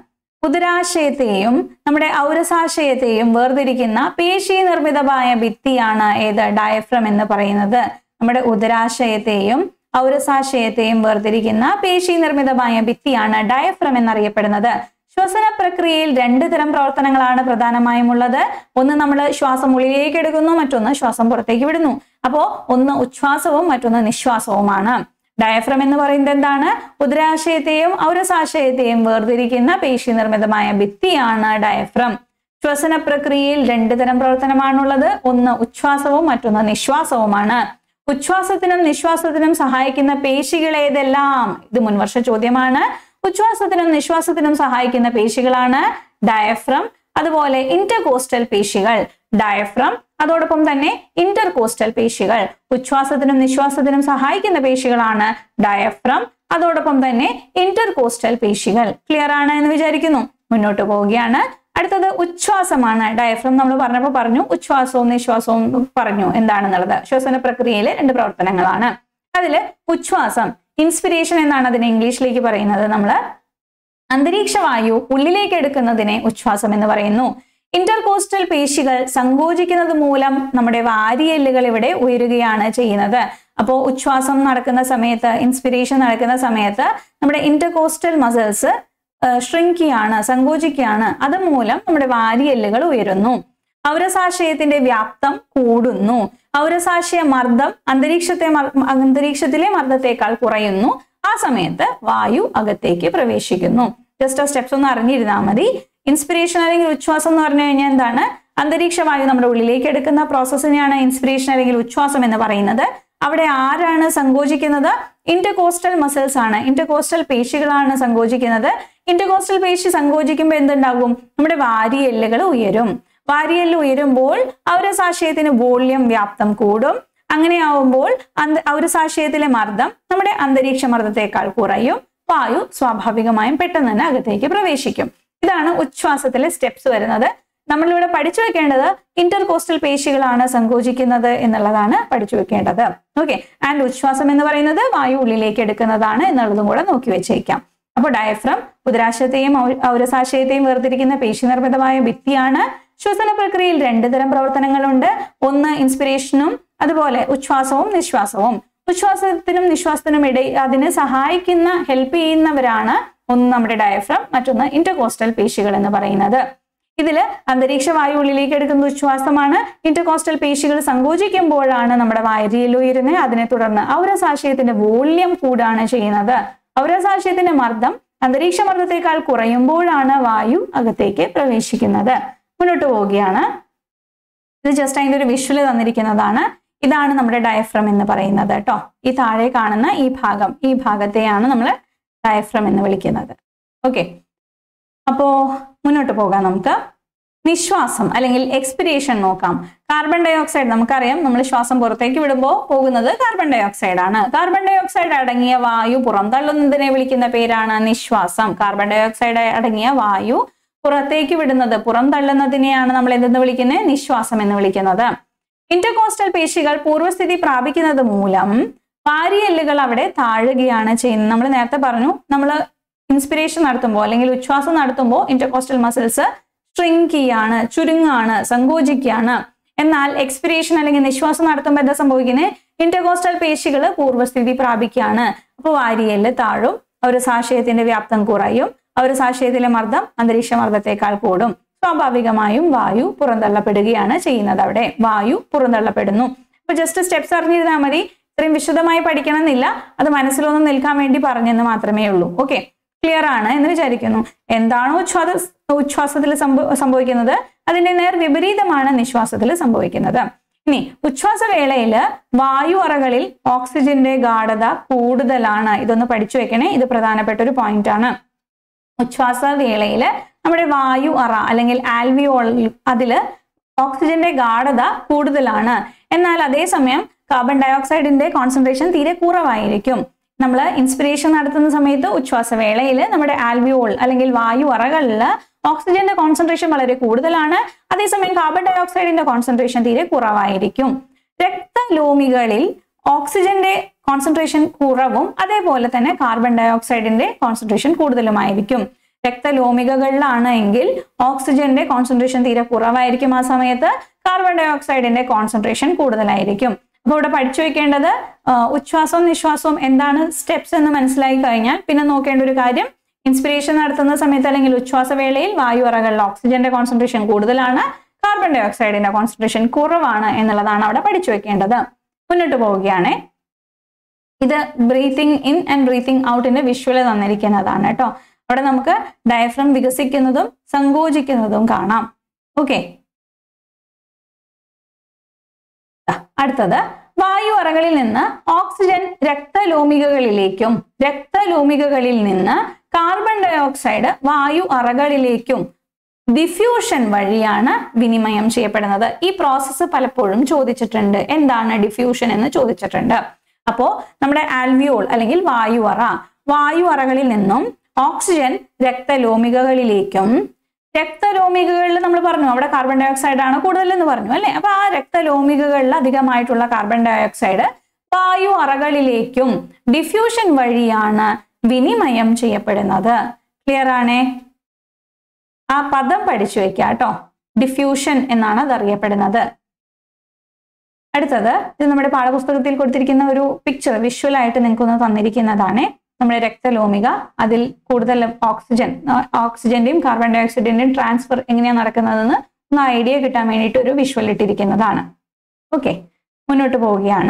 ഉദരാശയത്തെയും നമ്മുടെ ഔരസാശയത്തെയും വേർതിരിക്കുന്ന പേശി നിർമ്മിതമായ ഭിത്തിയാണ് ഏത് ഡയഫ്രം എന്ന് പറയുന്നത് നമ്മുടെ ഉദരാശയത്തെയും ഔരസാശയത്തെയും വേർതിരിക്കുന്ന പേശി നിർമ്മിതമായ ഭിത്തിയാണ് ഡയഫ്രം എന്നറിയപ്പെടുന്നത് ശ്വസന പ്രക്രിയയിൽ രണ്ട് തരം പ്രവർത്തനങ്ങളാണ് പ്രധാനമായും ഉള്ളത് ഒന്ന് നമ്മൾ ശ്വാസം ഉള്ളിലേക്ക് എടുക്കുന്നു മറ്റൊന്ന് ശ്വാസം പുറത്തേക്ക് വിടുന്നു അപ്പോ ഒന്ന് ഉച്ഛ്വാസവും മറ്റൊന്ന് നിശ്വാസവുമാണ് ഡയഫ്രം എന്ന് പറയുന്നത് എന്താണ് ഉദരാശയത്തെയും ഔരസാശയത്തെയും വേർതിരിക്കുന്ന പേശി നിർമ്മിതമായ ഭിത്തിയാണ് ഡയഫ്രം ശ്വസന പ്രക്രിയയിൽ രണ്ട് തരം പ്രവർത്തനമാണുള്ളത് ഒന്ന് ഉച്ഛ്വാസവും മറ്റൊന്ന് നിശ്വാസവുമാണ് ഉച്ഛ്വാസത്തിനും നിശ്വാസത്തിനും സഹായിക്കുന്ന പേശികൾ ഏതെല്ലാം ഇത് മുൻവർഷ ചോദ്യമാണ് ഉച്ഛ്വാസത്തിനും നിശ്വാസത്തിനും സഹായിക്കുന്ന പേശികളാണ് ഡയഫ്രം അതുപോലെ ഇന്റർകോസ്റ്റൽ പേശികൾ ഡയഫ്രം അതോടൊപ്പം തന്നെ ഇന്റർകോസ്റ്റൽ പേശികൾ ഉച്ഛ്വാസത്തിനും നിശ്വാസത്തിനും സഹായിക്കുന്ന പേശികളാണ് ഡയഫ്രം അതോടൊപ്പം തന്നെ ഇന്റർകോസ്റ്റൽ പേശികൾ ക്ലിയർ ആണ് എന്ന് വിചാരിക്കുന്നു മുന്നോട്ട് പോവുകയാണ് അടുത്തത് ഉച്ഛ്വാസമാണ് ഡയഫ്രം നമ്മൾ പറഞ്ഞപ്പോൾ പറഞ്ഞു ഉച്ഛ്വാസവും നിശ്വാസവും പറഞ്ഞു എന്താണെന്നുള്ളത് ശ്വസന പ്രക്രിയയിലെ രണ്ട് പ്രവർത്തനങ്ങളാണ് അതില് ഉച്ഛ്വാസം ഇൻസ്പിരേഷൻ എന്നാണ് അതിനെ ഇംഗ്ലീഷിലേക്ക് പറയുന്നത് നമ്മൾ അന്തരീക്ഷ വായു ഉള്ളിലേക്ക് എടുക്കുന്നതിനെ ഉച്ഛ്വാസം എന്ന് പറയുന്നു ഇന്റർകോസ്റ്റൽ പേശികൾ സങ്കോചിക്കുന്നത് മൂലം നമ്മുടെ വാരിയെല്ലുകൾ ഇവിടെ ഉയരുകയാണ് ചെയ്യുന്നത് അപ്പോൾ ഉച്ഛ്വാസം നടക്കുന്ന സമയത്ത് ഇൻസ്പിരേഷൻ നടക്കുന്ന സമയത്ത് നമ്മുടെ ഇന്റർകോസ്റ്റൽ മസിൽസ് ഷ്രിങ്കിയാണ് സങ്കോചിക്കുകയാണ് അതുമൂലം നമ്മുടെ വാരിയെല്ലുകൾ ഉയരുന്നു ഔരസാശയത്തിന്റെ വ്യാപ്തം കൂടുന്നു ഔരസാശയ മർദ്ദം അന്തരീക്ഷത്തെ മർ- അന്തരീക്ഷത്തിലെ മർദ്ദത്തെക്കാൾ കുറയുന്നു ആ സമയത്ത് വായു അകത്തേക്ക് പ്രവേശിക്കുന്നു ജസ്റ്റ് ആ സ്റ്റെപ്സ് ഒന്ന് അറിഞ്ഞിരുന്നാൽ മതി ഇൻസ്പിരേഷൻ അല്ലെങ്കിൽ ഉച്ഛ്വാസം എന്ന് പറഞ്ഞു കഴിഞ്ഞാൽ എന്താണ് അന്തരീക്ഷ വായു നമ്മുടെ ഉള്ളിലേക്ക് എടുക്കുന്ന പ്രോസസ്സിനെയാണ് ഇൻസ്പിരേഷൻ അല്ലെങ്കിൽ ഉച്ഛ്വാസം എന്ന് പറയുന്നത് അവിടെ ആരാണ് സങ്കോചിക്കുന്നത് ഇന്റർകോസ്റ്റൽ മസിൽസ് ആണ് ഇന്റർകോസ്റ്റൽ പേശികളാണ് സങ്കോചിക്കുന്നത് ഇന്റർകോസ്റ്റൽ പേശി സങ്കോചിക്കുമ്പോൾ എന്തുണ്ടാകും നമ്മുടെ വാരിയെല്ലുകൾ ഉയരും വാരിയെല്ല് ഉയരുമ്പോൾ ഔരസാശയത്തിന് വോള്യം വ്യാപ്തം കൂടും അങ്ങനെയാവുമ്പോൾ അന്ത ഔരസാശയത്തിലെ മർദ്ദം നമ്മുടെ അന്തരീക്ഷ മർദ്ദത്തെക്കാൾ കുറയും വായു സ്വാഭാവികമായും പെട്ടെന്ന് തന്നെ അകത്തേക്ക് പ്രവേശിക്കും ഇതാണ് ഉച്ഛ്വാസത്തിലെ സ്റ്റെപ്സ് വരുന്നത് നമ്മളിവിടെ പഠിച്ചു വെക്കേണ്ടത് ഇന്റർകോസ്റ്റൽ പേശികളാണ് സങ്കോചിക്കുന്നത് എന്നുള്ളതാണ് പഠിച്ചു വെക്കേണ്ടത് ഓക്കെ ആൻഡ് ഉച്ഛ്വാസം എന്ന് പറയുന്നത് വായു ഉള്ളിലേക്ക് എടുക്കുന്നതാണ് എന്നുള്ളതും കൂടെ നോക്കി വെച്ചേക്കാം അപ്പോൾ ഡയഫ്രം ഉദരാശയത്തെയും ഔ- ഔരസാശയത്തെയും വേർതിരിക്കുന്ന പേശി നിർമ്മിതമായ ഭിത്തിയാണ് ശ്വസന പ്രക്രിയയിൽ രണ്ട് തരം പ്രവർത്തനങ്ങളുണ്ട് ഒന്ന് ഇൻസ്പിരേഷനും അതുപോലെ ഉച്ഛ്വാസവും നിശ്വാസവും ഉച്ഛ്വാസത്തിനും നിശ്വാസത്തിനും ഇടയിൽ അതിന് സഹായിക്കുന്ന ഹെൽപ്പ് ചെയ്യുന്നവരാണ് ഒന്ന് നമ്മുടെ ഡയഫ്രം മറ്റൊന്ന് ഇന്റർകോസ്റ്റൽ പേശികൾ എന്ന് പറയുന്നത് ഇതില് അന്തരീക്ഷ വായു ഉള്ളിലേക്ക് എടുക്കുന്ന ഉച്ഛ്വാസമാണ് ഇന്റർകോസ്റ്റൽ പേശികൾ സങ്കോചിക്കുമ്പോഴാണ് നമ്മുടെ വാരിയിൽ ഉയരുന്നത് അതിനെ തുടർന്ന് ഔരസാശയത്തിന്റെ വോള്യം കൂടാണ് ചെയ്യുന്നത് ഔരസാശയത്തിന്റെ മർദ്ദം അന്തരീക്ഷ മർദ്ദത്തെക്കാൾ കുറയുമ്പോഴാണ് വായു അകത്തേക്ക് പ്രവേശിക്കുന്നത് മുന്നോട്ട് പോവുകയാണ് ഇത് ജസ്റ്റ് അതിന്റെ ഒരു വിഷ്വല് തന്നിരിക്കുന്നതാണ് ഇതാണ് നമ്മുടെ ഡയഫ്രം എന്ന് പറയുന്നത് കേട്ടോ ഈ താഴെ കാണുന്ന ഈ ഭാഗം ഈ ഭാഗത്തെയാണ് നമ്മൾ ഡയഫ്രം എന്ന് വിളിക്കുന്നത് ഓക്കെ അപ്പോ മുന്നോട്ട് പോകാം നമുക്ക് നിശ്വാസം അല്ലെങ്കിൽ എക്സ്പിരേഷൻ നോക്കാം കാർബൺ ഡൈ ഓക്സൈഡ് നമുക്കറിയാം നമ്മൾ ശ്വാസം പുറത്തേക്ക് വിടുമ്പോൾ പോകുന്നത് കാർബൺ ഡൈ ഓക്സൈഡ് ആണ് കാർബൺ ഡൈ ഓക്സൈഡ് അടങ്ങിയ വായു പുറന്തള്ളുന്നതിനെ വിളിക്കുന്ന പേരാണ് നിശ്വാസം കാർബൺ ഡൈ ഓക്സൈഡ് അടങ്ങിയ വായു പുറത്തേക്ക് വിടുന്നത് പുറന്തള്ളുന്നതിനെയാണ് നമ്മൾ എന്തെന്ന് വിളിക്കുന്നത് നിശ്വാസം എന്ന് വിളിക്കുന്നത് ഇന്റർകോസ്റ്റൽ പേശികൾ പൂർവ്വസ്ഥിതി പ്രാപിക്കുന്നത് മൂലം വാരിയെല്ലുകൾ അവിടെ താഴുകയാണ് ചെയ്യുന്നത് നമ്മൾ നേരത്തെ പറഞ്ഞു നമ്മൾ ഇൻസ്പിരേഷൻ നടത്തുമ്പോൾ അല്ലെങ്കിൽ ഉച്ഛ്വാസം നടത്തുമ്പോൾ ഇന്റർകോസ്റ്റൽ മസിൽസ് സ്ട്രിങ്ക് ചെയ്യാണ് ചുരുങ്ങാണ് സങ്കോചിക്കുകയാണ് എന്നാൽ എക്സ്പിരേഷൻ അല്ലെങ്കിൽ നിശ്വാസം നടത്തുമ്പോൾ എന്താ സംഭവിക്കുന്നത് ഇന്റർകോസ്റ്റൽ പേശികൾ പൂർവ്വസ്ഥിതി പ്രാപിക്കുകയാണ് അപ്പോൾ വാരിയെല്ല് താഴും ഒരു സാശയത്തിന്റെ വ്യാപ്തം കുറയും ഒരു സാശയത്തിലെ മർദ്ദം അന്തരീക്ഷ മർദ്ദത്തെക്കാൾ കൂടും സ്വാഭാവികമായും വായു പുറന്തള്ളപ്പെടുകയാണ് ചെയ്യുന്നത് അവിടെ വായു പുറന്തള്ളപ്പെടുന്നു അപ്പൊ ജസ്റ്റ് സ്റ്റെപ്സ് അറിഞ്ഞിരുന്നാൽ മതി ഇത്രയും വിശദമായി പഠിക്കണം എന്നില്ല അത് മനസ്സിലൊന്നും നിൽക്കാൻ വേണ്ടി പറഞ്ഞെന്ന് മാത്രമേ ഉള്ളൂ ഓക്കെ ക്ലിയർ ആണ് എന്ന് വിചാരിക്കുന്നു എന്താണോ ഉച്ഛ്വാസ ഉച്ഛ്വാസത്തിൽ സംഭവ സംഭവിക്കുന്നത് അതിന്റെ നേർ വിപരീതമാണ് നിശ്വാസത്തിൽ സംഭവിക്കുന്നത് ഇനി ഉച്ഛ്വാസവേളയില് വായു അറകളിൽ ഓക്സിജന്റെ ഗാഠത കൂടുതലാണ് ഇതൊന്ന് പഠിച്ചു വെക്കണേ ഇത് പ്രധാനപ്പെട്ട ഒരു പോയിന്റ് ആണ് ഉച്ഛ്വാസ വേളയില് നമ്മുടെ വായു അറ അല്ലെങ്കിൽ ആൽവിയോൾ അതില് ഓക്സിജന്റെ ഗാഠത കൂടുതലാണ് എന്നാൽ അതേസമയം കാർബൺ ഡയോക്സൈഡിന്റെ കോൺസെൻട്രേഷൻ തീരെ കുറവായിരിക്കും നമ്മൾ ഇൻസ്പിരേഷൻ നടത്തുന്ന സമയത്ത് ഉച്ഛ്വാസവേളയിൽ നമ്മുടെ ആൽവിയോൾ അല്ലെങ്കിൽ വായു അറകളിൽ ഓക്സിജന്റെ കോൺസെൻട്രേഷൻ വളരെ കൂടുതലാണ് അതേസമയം കാർബൺ ഡയോക്സൈഡിന്റെ കോൺസെൻട്രേഷൻ തീരെ കുറവായിരിക്കും രക്തലോമികളിൽ ഓക്സിജന്റെ കോൺസെൻട്രേഷൻ കുറവും അതേപോലെ തന്നെ കാർബൺ ഡയോക്സൈഡിന്റെ കോൺസെൻട്രേഷൻ കൂടുതലുമായിരിക്കും രക്തലോമികകളിലാണ് എങ്കിൽ ഓക്സിജന്റെ കോൺസെൻട്രേഷൻ തീരെ കുറവായിരിക്കും ആ സമയത്ത് കാർബൺ ഡൈ ഓക്സൈഡിന്റെ കോൺസെൻട്രേഷൻ കൂടുതലായിരിക്കും അപ്പോൾ ഇവിടെ പഠിച്ചു വെക്കേണ്ടത് ആ, ഉച്ഛ്വാസവും നിശ്വാസവും എന്താണ് സ്റ്റെപ്സ് എന്ന് മനസ്സിലായി കഴിഞ്ഞാൽ പിന്നെ നോക്കേണ്ട ഒരു കാര്യം ഇൻസ്പിറേഷൻ നടത്തുന്ന സമയത്ത് അല്ലെങ്കിൽ ഉച്ഛ്വാസവേളയിൽ വായു അറകളിൽ ഓക്സിജന്റെ കോൺസെൻട്രേഷൻ കൂടുതലാണ് കാർബൺ ഡൈ ഓക്സൈഡിന്റെ കോൺസെൻട്രേഷൻ കുറവാണ് എന്നുള്ളതാണ് അവിടെ പഠിച്ചു വെക്കേണ്ടത് മുന്നോട്ട് പോവുകയാണേ ഇത് ബ്രീത്തിങ് ഇൻ ആൻഡ് ബ്രീത്തിങ് ഔട്ടിന്റെ വിഷ്വല് തന്നിരിക്കുന്നതാണ് കേട്ടോ അവിടെ നമുക്ക് ഡയഫ്രം വികസിക്കുന്നതും സങ്കോചിക്കുന്നതും കാണാം ഓക്കെ അടുത്തത് വായു അറകളിൽ നിന്ന് ഓക്സിജൻ രക്തലോമികകളിലേക്കും രക്തലോമികകളിൽ നിന്ന് കാർബൺ ഡൈ ഓക്സൈഡ് വായു അറകളിലേക്കും ഡിഫ്യൂഷൻ വഴിയാണ് വിനിമയം ചെയ്യപ്പെടുന്നത് ഈ പ്രോസസ്സ് പലപ്പോഴും ചോദിച്ചിട്ടുണ്ട് എന്താണ് ഡിഫ്യൂഷൻ എന്ന് ചോദിച്ചിട്ടുണ്ട് അപ്പോ നമ്മുടെ ആൽവിയോൾ അല്ലെങ്കിൽ വായു അറ വായു അറകളിൽ നിന്നും ഓക്സിജൻ രക്തലോമികകളിലേക്കും രക്തലോമികകളിൽ നമ്മൾ പറഞ്ഞു അവിടെ കാർബൺ ഡൈ ഓക്സൈഡ് ആണ് കൂടുതൽ എന്ന് പറഞ്ഞു അല്ലെ അപ്പൊ ആ രക്തലോമികകളിൽ അധികമായിട്ടുള്ള കാർബൺ ഡൈ ഓക്സൈഡ് വായു അറകളിലേക്കും ഡിഫ്യൂഷൻ വഴിയാണ് വിനിമയം ചെയ്യപ്പെടുന്നത് ക്ലിയർ ആണേ ആ പദം പഠിച്ചു വെക്കുക കേട്ടോ ഡിഫ്യൂഷൻ എന്നാണ് അത് അറിയപ്പെടുന്നത് അടുത്തത് ഇത് നമ്മുടെ പാഠപുസ്തകത്തിൽ കൊടുത്തിരിക്കുന്ന ഒരു പിക്ചർ വിഷ്വൽ ആയിട്ട് നിങ്ങൾക്കൊന്ന് തന്നിരിക്കുന്നതാണ് നമ്മുടെ രക്തലോമിക അതിൽ കൂടുതൽ ഓക്സിജൻ ഓക്സിജന്റെയും കാർബൺ ഡൈ ഓക്സൈഡിന്റെയും ട്രാൻസ്ഫർ എങ്ങനെയാണ് നടക്കുന്നതെന്ന് ഒന്ന് ഐഡിയ കിട്ടാൻ വേണ്ടിയിട്ട് ഒരു വിഷ്വൽ ഇട്ടിരിക്കുന്നതാണ് ഓക്കെ മുന്നോട്ട് പോവുകയാണ്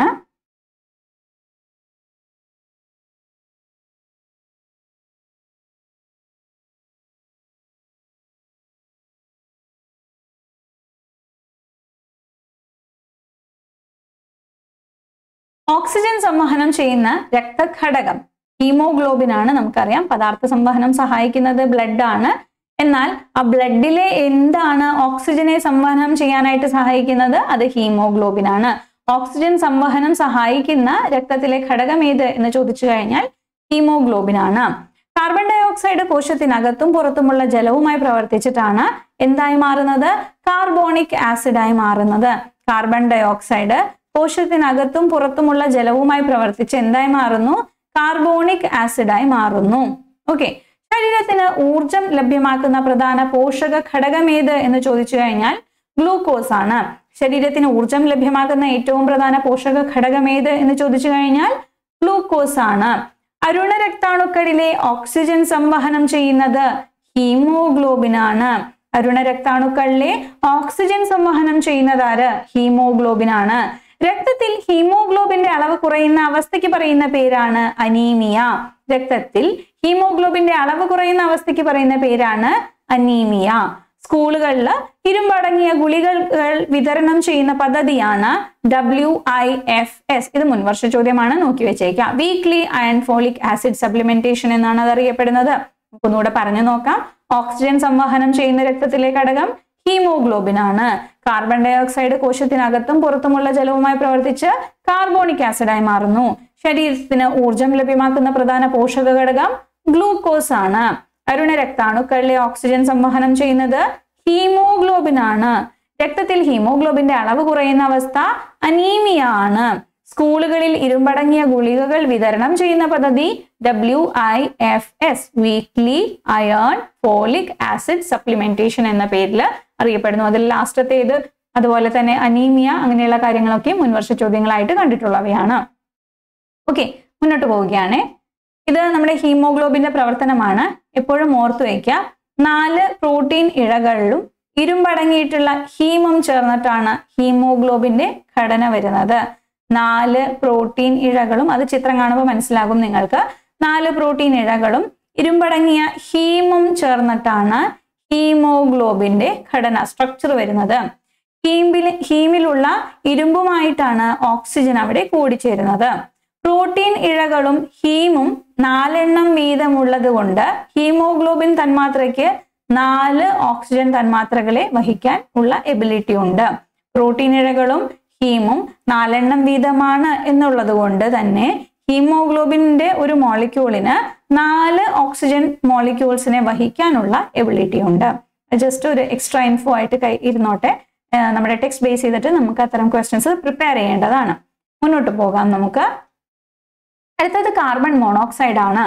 ഓക്സിജൻ സംവഹനം ചെയ്യുന്ന രക്തഘടകം ഹീമോഗ്ലോബിൻ ആണ് നമുക്കറിയാം പദാർത്ഥ സംവഹനം സഹായിക്കുന്നത് ബ്ലഡ് ആണ് എന്നാൽ ആ ബ്ലഡിലെ എന്താണ് ഓക്സിജനെ സംവഹനം ചെയ്യാനായിട്ട് സഹായിക്കുന്നത് അത് ഹീമോഗ്ലോബിൻ ആണ് ഓക്സിജൻ സംവഹനം സഹായിക്കുന്ന രക്തത്തിലെ ഘടകം ഏത് എന്ന് ചോദിച്ചു കഴിഞ്ഞാൽ ഹീമോഗ്ലോബിൻ ആണ് കാർബൺ ഡൈ ഓക്സൈഡ് കോശത്തിനകത്തും പുറത്തുമുള്ള ജലവുമായി പ്രവർത്തിച്ചിട്ടാണ് എന്തായി മാറുന്നത് കാർബോണിക് ആസിഡായി മാറുന്നത് കാർബൺ ഡൈ ഓക്സൈഡ് കോശത്തിനകത്തും പുറത്തുമുള്ള ജലവുമായി പ്രവർത്തിച്ച് എന്തായി മാറുന്നു കാർബോണിക് ആസിഡായി മാറുന്നു ഓക്കെ ശരീരത്തിന് ഊർജം ലഭ്യമാക്കുന്ന പ്രധാന പോഷക ഘടകം ഏത് എന്ന് ചോദിച്ചു കഴിഞ്ഞാൽ ഗ്ലൂക്കോസ് ആണ് ശരീരത്തിന് ഊർജം ലഭ്യമാക്കുന്ന ഏറ്റവും പ്രധാന പോഷക ഘടകം ഏത് എന്ന് ചോദിച്ചു കഴിഞ്ഞാൽ ഗ്ലൂക്കോസ് ആണ് അരുണ രക്താണുക്കളിലെ ഓക്സിജൻ സംവഹനം ചെയ്യുന്നത് ഹീമോഗ്ലോബിൻ ആണ് അരുണ രക്താണുക്കളിലെ ഓക്സിജൻ സംവഹനം ചെയ്യുന്നത് ആര് ഹീമോഗ്ലോബിൻ ആണ് രക്തത്തിൽ ഹീമോഗ്ലോബിന്റെ അളവ് കുറയുന്ന അവസ്ഥയ്ക്ക് പറയുന്ന പേരാണ് അനീമിയ രക്തത്തിൽ ഹീമോഗ്ലോബിന്റെ അളവ് കുറയുന്ന അവസ്ഥയ്ക്ക് പറയുന്ന പേരാണ് അനീമിയ സ്കൂളുകളിൽ ഇരുമ്പടങ്ങിയ ഗുളികൾ വിതരണം ചെയ്യുന്ന പദ്ധതിയാണ് ഡബ്ല്യു ഐ എഫ് എസ് ഇത് മുൻവർഷ ചോദ്യമാണ് നോക്കി വെച്ചേക്കാം weekly iron folic acid supplementation എന്നാണ് അത് അറിയപ്പെടുന്നത് ഒന്നുകൂടെ പറഞ്ഞു നോക്കാം ഓക്സിജൻ സംവഹനം ചെയ്യുന്ന രക്തത്തിലെ ഘടകം ഹീമോഗ്ലോബിൻ ആണ് കാർബൺ ഡൈ ഓക്സൈഡ് കോശത്തിനകത്തും പുറത്തുമുള്ള ജലവുമായി പ്രവർത്തിച്ച് കാർബോണിക് ആസിഡായി മാറുന്നു ശരീരത്തിന് ഊർജം ലഭ്യമാക്കുന്ന പ്രധാന പോഷക ഘടകം ഗ്ലൂക്കോസ് ആണ് അരുണ രക്താണുക്കളിലെ ഓക്സിജൻ സംവഹനം ചെയ്യുന്നത് ഹീമോഗ്ലോബിൻ ആണ് രക്തത്തിൽ ഹീമോഗ്ലോബിന്റെ അളവ് കുറയുന്ന അവസ്ഥ അനീമിയ ആണ് സ്കൂളുകളിൽ ഇരുമ്പടങ്ങിയ ഗുളികകൾ വിതരണം ചെയ്യുന്ന പദ്ധതി W I F S weekly iron folic acid supplementation എന്ന പേരിൽ അറിയപ്പെടുന്നു അതിൽ ലാസ്റ്റത്തേത് അതുപോലെ തന്നെ അനീമിയ അങ്ങനെയുള്ള കാര്യങ്ങളൊക്കെ മുൻവർഷ ചോദ്യങ്ങളായിട്ട് കണ്ടിട്ടുള്ളവയാണ് ഓക്കെ മുന്നോട്ട് പോവുകയാണ് ഇത് നമ്മുടെ ഹീമോഗ്ലോബിന്റെ പ്രവർത്തനമാണ് എപ്പോഴും ഓർത്തു വയ്ക്കുക നാല് പ്രോട്ടീൻ ഇഴകളിലും ഇരുമ്പടങ്ങിയിട്ടുള്ള ഹീമം ചേർന്നിട്ടാണ് ഹീമോഗ്ലോബിന്റെ ഘടന വരുന്നത് നാല് പ്രോട്ടീൻ ഇഴകളും അത് ചിത്രം കാണുമ്പോൾ മനസ്സിലാകും നിങ്ങൾക്ക് നാല് പ്രോട്ടീൻ ഇഴകളും ഇരുമ്പടങ്ങിയ ഹീമും ചേർന്നിട്ടാണ് ഹീമോഗ്ലോബിന്റെ ഘടന സ്ട്രക്ചർ വരുന്നത് ഹീമിൽ ഹീമിലുള്ള ഇരുമ്പുമായിട്ടാണ് ഓക്സിജൻ അവിടെ കൂടിച്ചേരുന്നത് പ്രോട്ടീൻ ഇഴകളും ഹീമും നാലെണ്ണം വീതമുള്ളത് കൊണ്ട് ഹീമോഗ്ലോബിൻ തന്മാത്രയ്ക്ക് നാല് ഓക്സിജൻ തന്മാത്രകളെ വഹിക്കാൻ ഉള്ള എബിലിറ്റി ഉണ്ട് പ്രോട്ടീൻ ഇഴകളും ഹീമും നാലെണ്ണം വീതമാണ് എന്നുള്ളത് കൊണ്ട് തന്നെ ഹീമോഗ്ലോബിന്റെ ഒരു മോളിക്യൂളിന് നാല് ഓക്സിജൻ മോളിക്യൂൾസിനെ വഹിക്കാനുള്ള എബിലിറ്റി ഉണ്ട് ജസ്റ്റ് ഒരു എക്സ്ട്രാ ഇൻഫോ ആയിട്ട് കൈ ഇരുന്നോട്ടെ ഏർ നമ്മുടെ ടെക്സ്റ്റ് ബേസ് ചെയ്തിട്ട് നമുക്ക് അത്തരം ക്വസ്റ്റ്യൻസ് പ്രിപ്പയർ ചെയ്യേണ്ടതാണ് മുന്നോട്ട് പോകാം നമുക്ക് അടുത്തത് കാർബൺ മോണോക്സൈഡ് ആണ്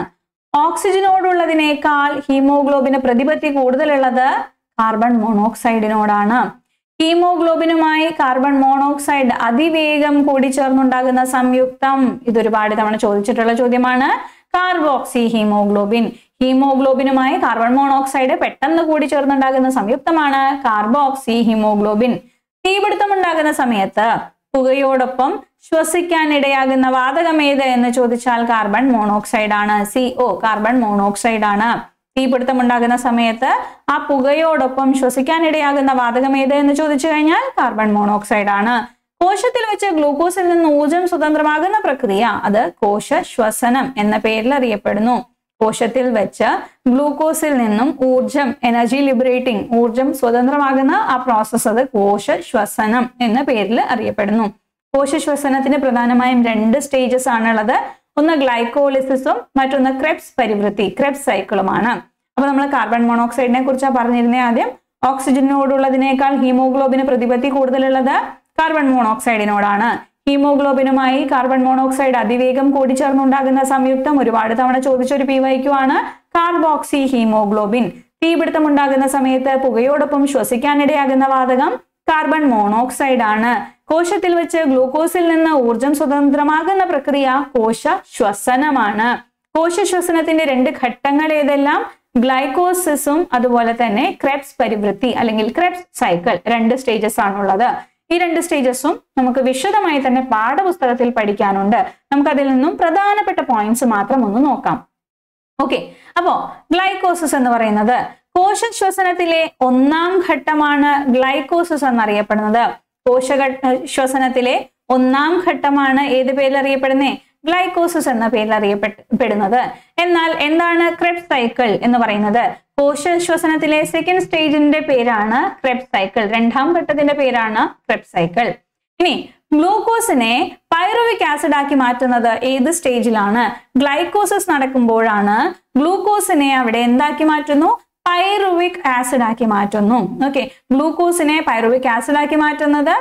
ഓക്സിജനോടുള്ളതിനേക്കാൾ ഹീമോഗ്ലോബിന് പ്രതിപത്തി കൂടുതലുള്ളത് കാർബൺ മോണോക്സൈഡിനോടാണ് ഹീമോഗ്ലോബിനുമായി കാർബൺ മോണോക്സൈഡ് അതിവേഗം കൂടിച്ചേർന്നുണ്ടാകുന്ന സംയുക്തം ഇതൊരുപാട് തവണ ചോദിച്ചിട്ടുള്ള ചോദ്യമാണ് കാർബോക്സി ഹീമോഗ്ലോബിൻ ഹീമോഗ്ലോബിനുമായി കാർബൺ മോണോക്സൈഡ് പെട്ടെന്ന് കൂടിച്ചേർന്നുണ്ടാകുന്ന സംയുക്തമാണ് കാർബോക്സി ഹീമോഗ്ലോബിൻ തീപിടുത്തം ഉണ്ടാകുന്ന സമയത്ത് പുകയോടൊപ്പം ശ്വസിക്കാൻ ഇടയാകുന്ന വാതകം ഏത് എന്ന് ചോദിച്ചാൽ കാർബൺ മോണോക്സൈഡ് ആണ് സി ഒ കാർബൺ മോണോക്സൈഡ് ആണ് തീപിടുത്തം ഉണ്ടാകുന്ന സമയത്ത് ആ പുകയോടൊപ്പം ശ്വസിക്കാൻ ഇടയാകുന്ന വാതകം ഏത് എന്ന് ചോദിച്ചു കഴിഞ്ഞാൽ കാർബൺ മോണോക്സൈഡ് ആണ് കോശത്തിൽ വെച്ച് ഗ്ലൂക്കോസിൽ നിന്ന് ഊർജം സ്വതന്ത്രമാകുന്ന പ്രക്രിയ അത് കോശ ശ്വസനം എന്ന പേരിൽ അറിയപ്പെടുന്നു കോശത്തിൽ വെച്ച് ഗ്ലൂക്കോസിൽ നിന്നും ഊർജം എനർജി ലിബറേറ്റിംഗ് ഊർജം സ്വതന്ത്രമാകുന്ന ആ പ്രോസസ്സ് അത് കോശ ശ്വസനം എന്ന പേരിൽ അറിയപ്പെടുന്നു കോശ ശ്വസനത്തിന് പ്രധാനമായും രണ്ട് സ്റ്റേജസ് ആണുള്ളത് ഒന്ന് ഗ്ലൈക്കോളിസിസും മറ്റൊന്ന് ക്രെപ്സ് പരിവൃത്തി ക്രെപ്സ് സൈക്കിളുമാണ് അപ്പൊ നമ്മൾ കാർബൺ മോണോക്സൈഡിനെ കുറിച്ചാണ് പറഞ്ഞിരുന്നത് ആദ്യം ഓക്സിജനോടുള്ളതിനേക്കാൾ ഹീമോഗ്ലോബിന് പ്രതിപത്തി കൂടുതലുള്ളത് കാർബൺ മോണോക്സൈഡിനോടാണ് ഹീമോഗ്ലോബിനുമായി കാർബൺ മോണോക്സൈഡ് അതിവേഗം കൂടിച്ചേർന്നുണ്ടാകുന്ന സംയുക്തം ഒരുപാട് തവണ ചോദിച്ചൊരു പി വൈക്യു ആണ് കാർബോക്സി ഹീമോഗ്ലോബിൻ തീപിടുത്തം ഉണ്ടാകുന്ന സമയത്ത് പുകയോടൊപ്പം ശ്വസിക്കാനിടയാകുന്ന വാതകം കാർബൺ മോണോക്സൈഡ് ആണ് കോശത്തിൽ വെച്ച് ഗ്ലൂക്കോസിൽ നിന്ന് ഊർജം സ്വതന്ത്രമാകുന്ന പ്രക്രിയ കോശ ശ്വസനമാണ് കോശ ശ്വസനത്തിന്റെ രണ്ട് ഘട്ടങ്ങൾ ഏതെല്ലാം ഗ്ലൈക്കോസിസും അതുപോലെ തന്നെ ക്രെപ്സ് പരിവൃത്തി അല്ലെങ്കിൽ ക്രെപ്സ് സൈക്കിൾ രണ്ട് സ്റ്റേജസ് ആണുള്ളത് ഈ രണ്ട് സ്റ്റേജസും നമുക്ക് വിശദമായി തന്നെ പാഠപുസ്തകത്തിൽ പഠിക്കാനുണ്ട് നമുക്ക് അതിൽ നിന്നും പ്രധാനപ്പെട്ട പോയിന്റ്സ് മാത്രം ഒന്ന് നോക്കാം ഓക്കെ അപ്പോ ഗ്ലൈക്കോസിസ് എന്ന് പറയുന്നത് കോശ ശ്വസനത്തിലെ ഒന്നാം ഘട്ടമാണ് ഗ്ലൈക്കോസിസ് എന്നറിയപ്പെടുന്നത് കോശഘട്ട ശ്വസനത്തിലെ ഒന്നാം ഘട്ടമാണ് ഏത് പേരിൽ അറിയപ്പെടുന്നേ ഗ്ലൈക്കോസിസ് എന്ന പേരിൽ അറിയപ്പെടുന്നത് എന്നാൽ എന്താണ് ക്രെബ് സൈക്കിൾ എന്ന് പറയുന്നത് കോശ ശ്വസനത്തിലെ സെക്കൻഡ് സ്റ്റേജിന്റെ പേരാണ് ക്രെബ് സൈക്കിൾ രണ്ടാം ഘട്ടത്തിന്റെ പേരാണ് ക്രെബ് സൈക്കിൾ ഇനി ഗ്ലൂക്കോസിനെ പൈറുവിക് ആസിഡ് ആക്കി മാറ്റുന്നത് ഏത് സ്റ്റേജിലാണ് ഗ്ലൈക്കോസിസ് നടക്കുമ്പോഴാണ് ഗ്ലൂക്കോസിനെ അവിടെ എന്താക്കി മാറ്റുന്നു പൈറുവിക് ആസിഡ് ആക്കി മാറ്റുന്നു ഓക്കെ ഗ്ലൂക്കോസിനെ പൈറുവിക് ആസിഡ് ആക്കി മാറ്റുന്നത്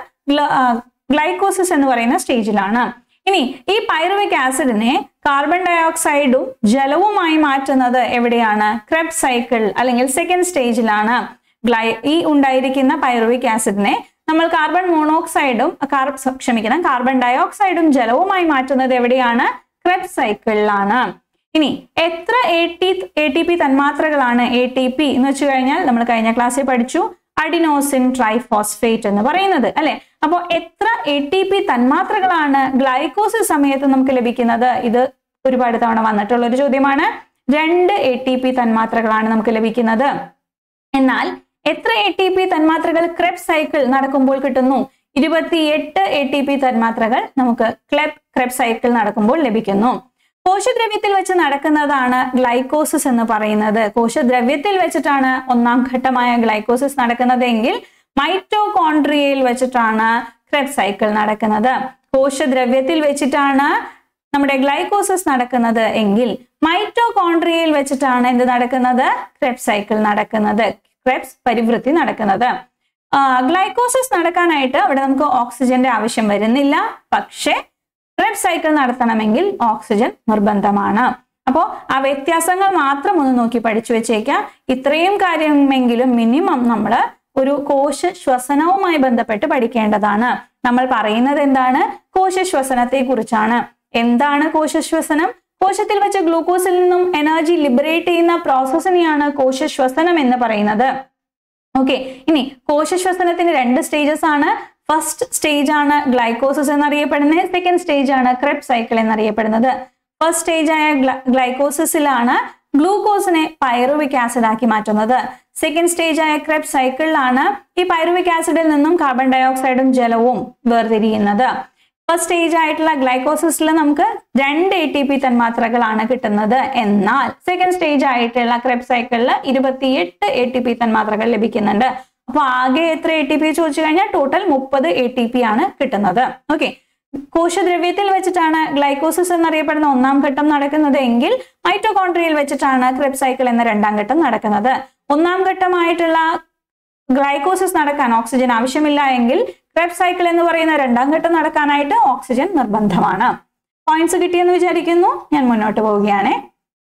ഗ്ലൈക്കോസിസ് എന്ന് പറയുന്ന സ്റ്റേജിലാണ് ഇനി ഈ പൈറുവിക് ആസിഡിനെ കാർബൺ ഡയോക്സൈഡും ജലവുമായി മാറ്റുന്നത് എവിടെയാണ് ക്രെബ് സൈക്കിൾ അല്ലെങ്കിൽ സെക്കൻഡ് സ്റ്റേജിലാണ് ഗ്ലൈ ഈ ഉണ്ടായിരിക്കുന്ന പൈറുവിക് ആസിഡിനെ നമ്മൾ കാർബൺ മോണോക്സൈഡും കാർ ക്ഷമിക്കണം കാർബൺ ഡയോക്സൈഡും ജലവുമായി മാറ്റുന്നത് എവിടെയാണ് ക്രെബ് സൈക്കിളിലാണ് ഇനി എത്ര A T A T P തന്മാത്രകളാണ് എ ടി പി എന്ന് വെച്ച് കഴിഞ്ഞാൽ നമ്മൾ കഴിഞ്ഞ ക്ലാസ്സിൽ പഠിച്ചു അഡിനോസിൻ ട്രൈഫോസ്ഫേറ്റ് എന്ന് പറയുന്നത് അല്ലെ അപ്പോൾ എത്ര എ ടി പി തന്മാത്രകളാണ് ഗ്ലൈക്കോസിസ് സമയത്ത് നമുക്ക് ലഭിക്കുന്നത് ഇത് ഒരുപാട് തവണ വന്നിട്ടുള്ള ഒരു ചോദ്യമാണ് രണ്ട് എ ടി പി തന്മാത്രകളാണ് നമുക്ക് ലഭിക്കുന്നത് എന്നാൽ എത്ര എ ടി പി തന്മാത്രകൾ ക്രെബ് സൈക്കിൾ നടക്കുമ്പോൾ കിട്ടുന്നു ഇരുപത്തിയെട്ട് എ ടി പി തന്മാത്രകൾ നമുക്ക് ക്ലെബ് ക്രെബ് സൈക്കിൾ നടക്കുമ്പോൾ ലഭിക്കുന്നു കോശദ്രവ്യത്തിൽ വെച്ച് നടക്കുന്നതാണ് ഗ്ലൈക്കോസിസ് എന്ന് പറയുന്നത് കോശദ്രവ്യത്തിൽ വെച്ചിട്ടാണ് ഒന്നാം ഘട്ടമായ ഗ്ലൈക്കോസിസ് നടക്കുന്നത് എങ്കിൽ മൈറ്റോകോൺട്രിയയിൽ വെച്ചിട്ടാണ് ക്രെബ് സൈക്കിൾ നടക്കുന്നത് കോശദ്രവ്യത്തിൽ വെച്ചിട്ടാണ് നമ്മുടെ ഗ്ലൈക്കോസിസ് നടക്കുന്നത് എങ്കിൽ മൈറ്റോകോൺട്രിയയിൽ വെച്ചിട്ടാണ് എന്ത് നടക്കുന്നത് ക്രെബ് സൈക്കിൾ നടക്കുന്നത് ക്രെബ്സ് പരിവൃത്തി നടക്കുന്നത് ഗ്ലൈക്കോസിസ് നടക്കാനായിട്ട് അവിടെ നമുക്ക് ഓക്സിജന്റെ ആവശ്യം വരുന്നില്ല പക്ഷേ ക്രെബ് സൈക്കിൾ നടത്തണമെങ്കിൽ ഓക്സിജൻ നിർബന്ധമാണ് അപ്പോൾ ആ വ്യത്യാസങ്ങൾ മാത്രം ഒന്ന് നോക്കി പഠിച്ചു വെച്ചേക്കാം ഇത്രയും കാര്യമെങ്കിലും മിനിമം നമ്മൾ ഒരു കോശ ശ്വസനവുമായി ബന്ധപ്പെട്ട് പഠിക്കേണ്ടതാണ് നമ്മൾ പറയുന്നത് എന്താണ് കോശ ശ്വസനത്തെ കുറിച്ചാണ് എന്താണ് കോശ ശ്വസനം കോശത്തിൽ വെച്ച ഗ്ലൂക്കോസിൽ നിന്നും എനർജി ലിബറേറ്റ് ചെയ്യുന്ന പ്രോസസ്സിനെയാണ് കോശ ശ്വസനം എന്ന് പറയുന്നത് ഓക്കെ ഇനി കോശ ശ്വസനത്തിന് രണ്ട് സ്റ്റേജസ് ആണ് ഫസ്റ്റ് സ്റ്റേജ് ആണ് ഗ്ലൈക്കോസിസ് എന്നറിയപ്പെടുന്നത് സെക്കൻഡ് സ്റ്റേജ് ആണ് ക്രെബ് സൈക്കിൾ എന്നറിയപ്പെടുന്നത് ഫസ്റ്റ് സ്റ്റേജ് ആയ ഗ്ലൈക്കോസിസിലാണ് ഗ്ലൂക്കോസിനെ പൈറുവിക് ആസിഡ് ആക്കി മാറ്റുന്നത് സെക്കൻഡ് സ്റ്റേജ് ആയ ക്രെബ് സൈക്കിളിലാണ് ഈ പൈറുവിക് ആസിഡിൽ നിന്നും കാർബൺ ഡയോക്സൈഡും ജലവും വേർതിരിയുന്നത് ഫസ്റ്റ് സ്റ്റേജ് ആയിട്ടുള്ള ഗ്ലൈക്കോസിസിൽ നമുക്ക് രണ്ട് എ ടി പി തന്മാത്രകളാണ് കിട്ടുന്നത് എന്നാൽ സെക്കൻഡ് സ്റ്റേജ് ആയിട്ടുള്ള ക്രെബ് സൈക്കിളിൽ ഇരുപത്തിയെട്ട് എ ടി പി തന്മാത്രകൾ ലഭിക്കുന്നുണ്ട് അപ്പൊ ആകെ എത്ര എ ടി പി ചോദിച്ചു കഴിഞ്ഞാൽ ടോട്ടൽ മുപ്പത് എ ടി പി ആണ് കിട്ടുന്നത് ഓക്കെ കോശദ്രവ്യത്തിൽ വെച്ചിട്ടാണ് ഗ്ലൈക്കോസിസ് എന്നറിയപ്പെടുന്ന ഒന്നാം ഘട്ടം നടക്കുന്നത് എങ്കിൽ മൈറ്റോകോൺട്രിയയിൽ വെച്ചിട്ടാണ് ക്രെബ് സൈക്കിൾ എന്ന രണ്ടാം ഘട്ടം നടക്കുന്നത് ഒന്നാം ഘട്ടമായിട്ടുള്ള ഗ്ലൈക്കോസിസ് നടക്കാൻ ഓക്സിജൻ ആവശ്യമില്ല എങ്കിൽ ക്രെബ് സൈക്കിൾ എന്ന് പറയുന്ന രണ്ടാം ഘട്ടം നടക്കാനായിട്ട് ഓക്സിജൻ നിർബന്ധമാണ് പോയിന്റ്സ് കിട്ടിയെന്ന് വിചാരിക്കുന്നു ഞാൻ മുന്നോട്ട് പോവുകയാണേ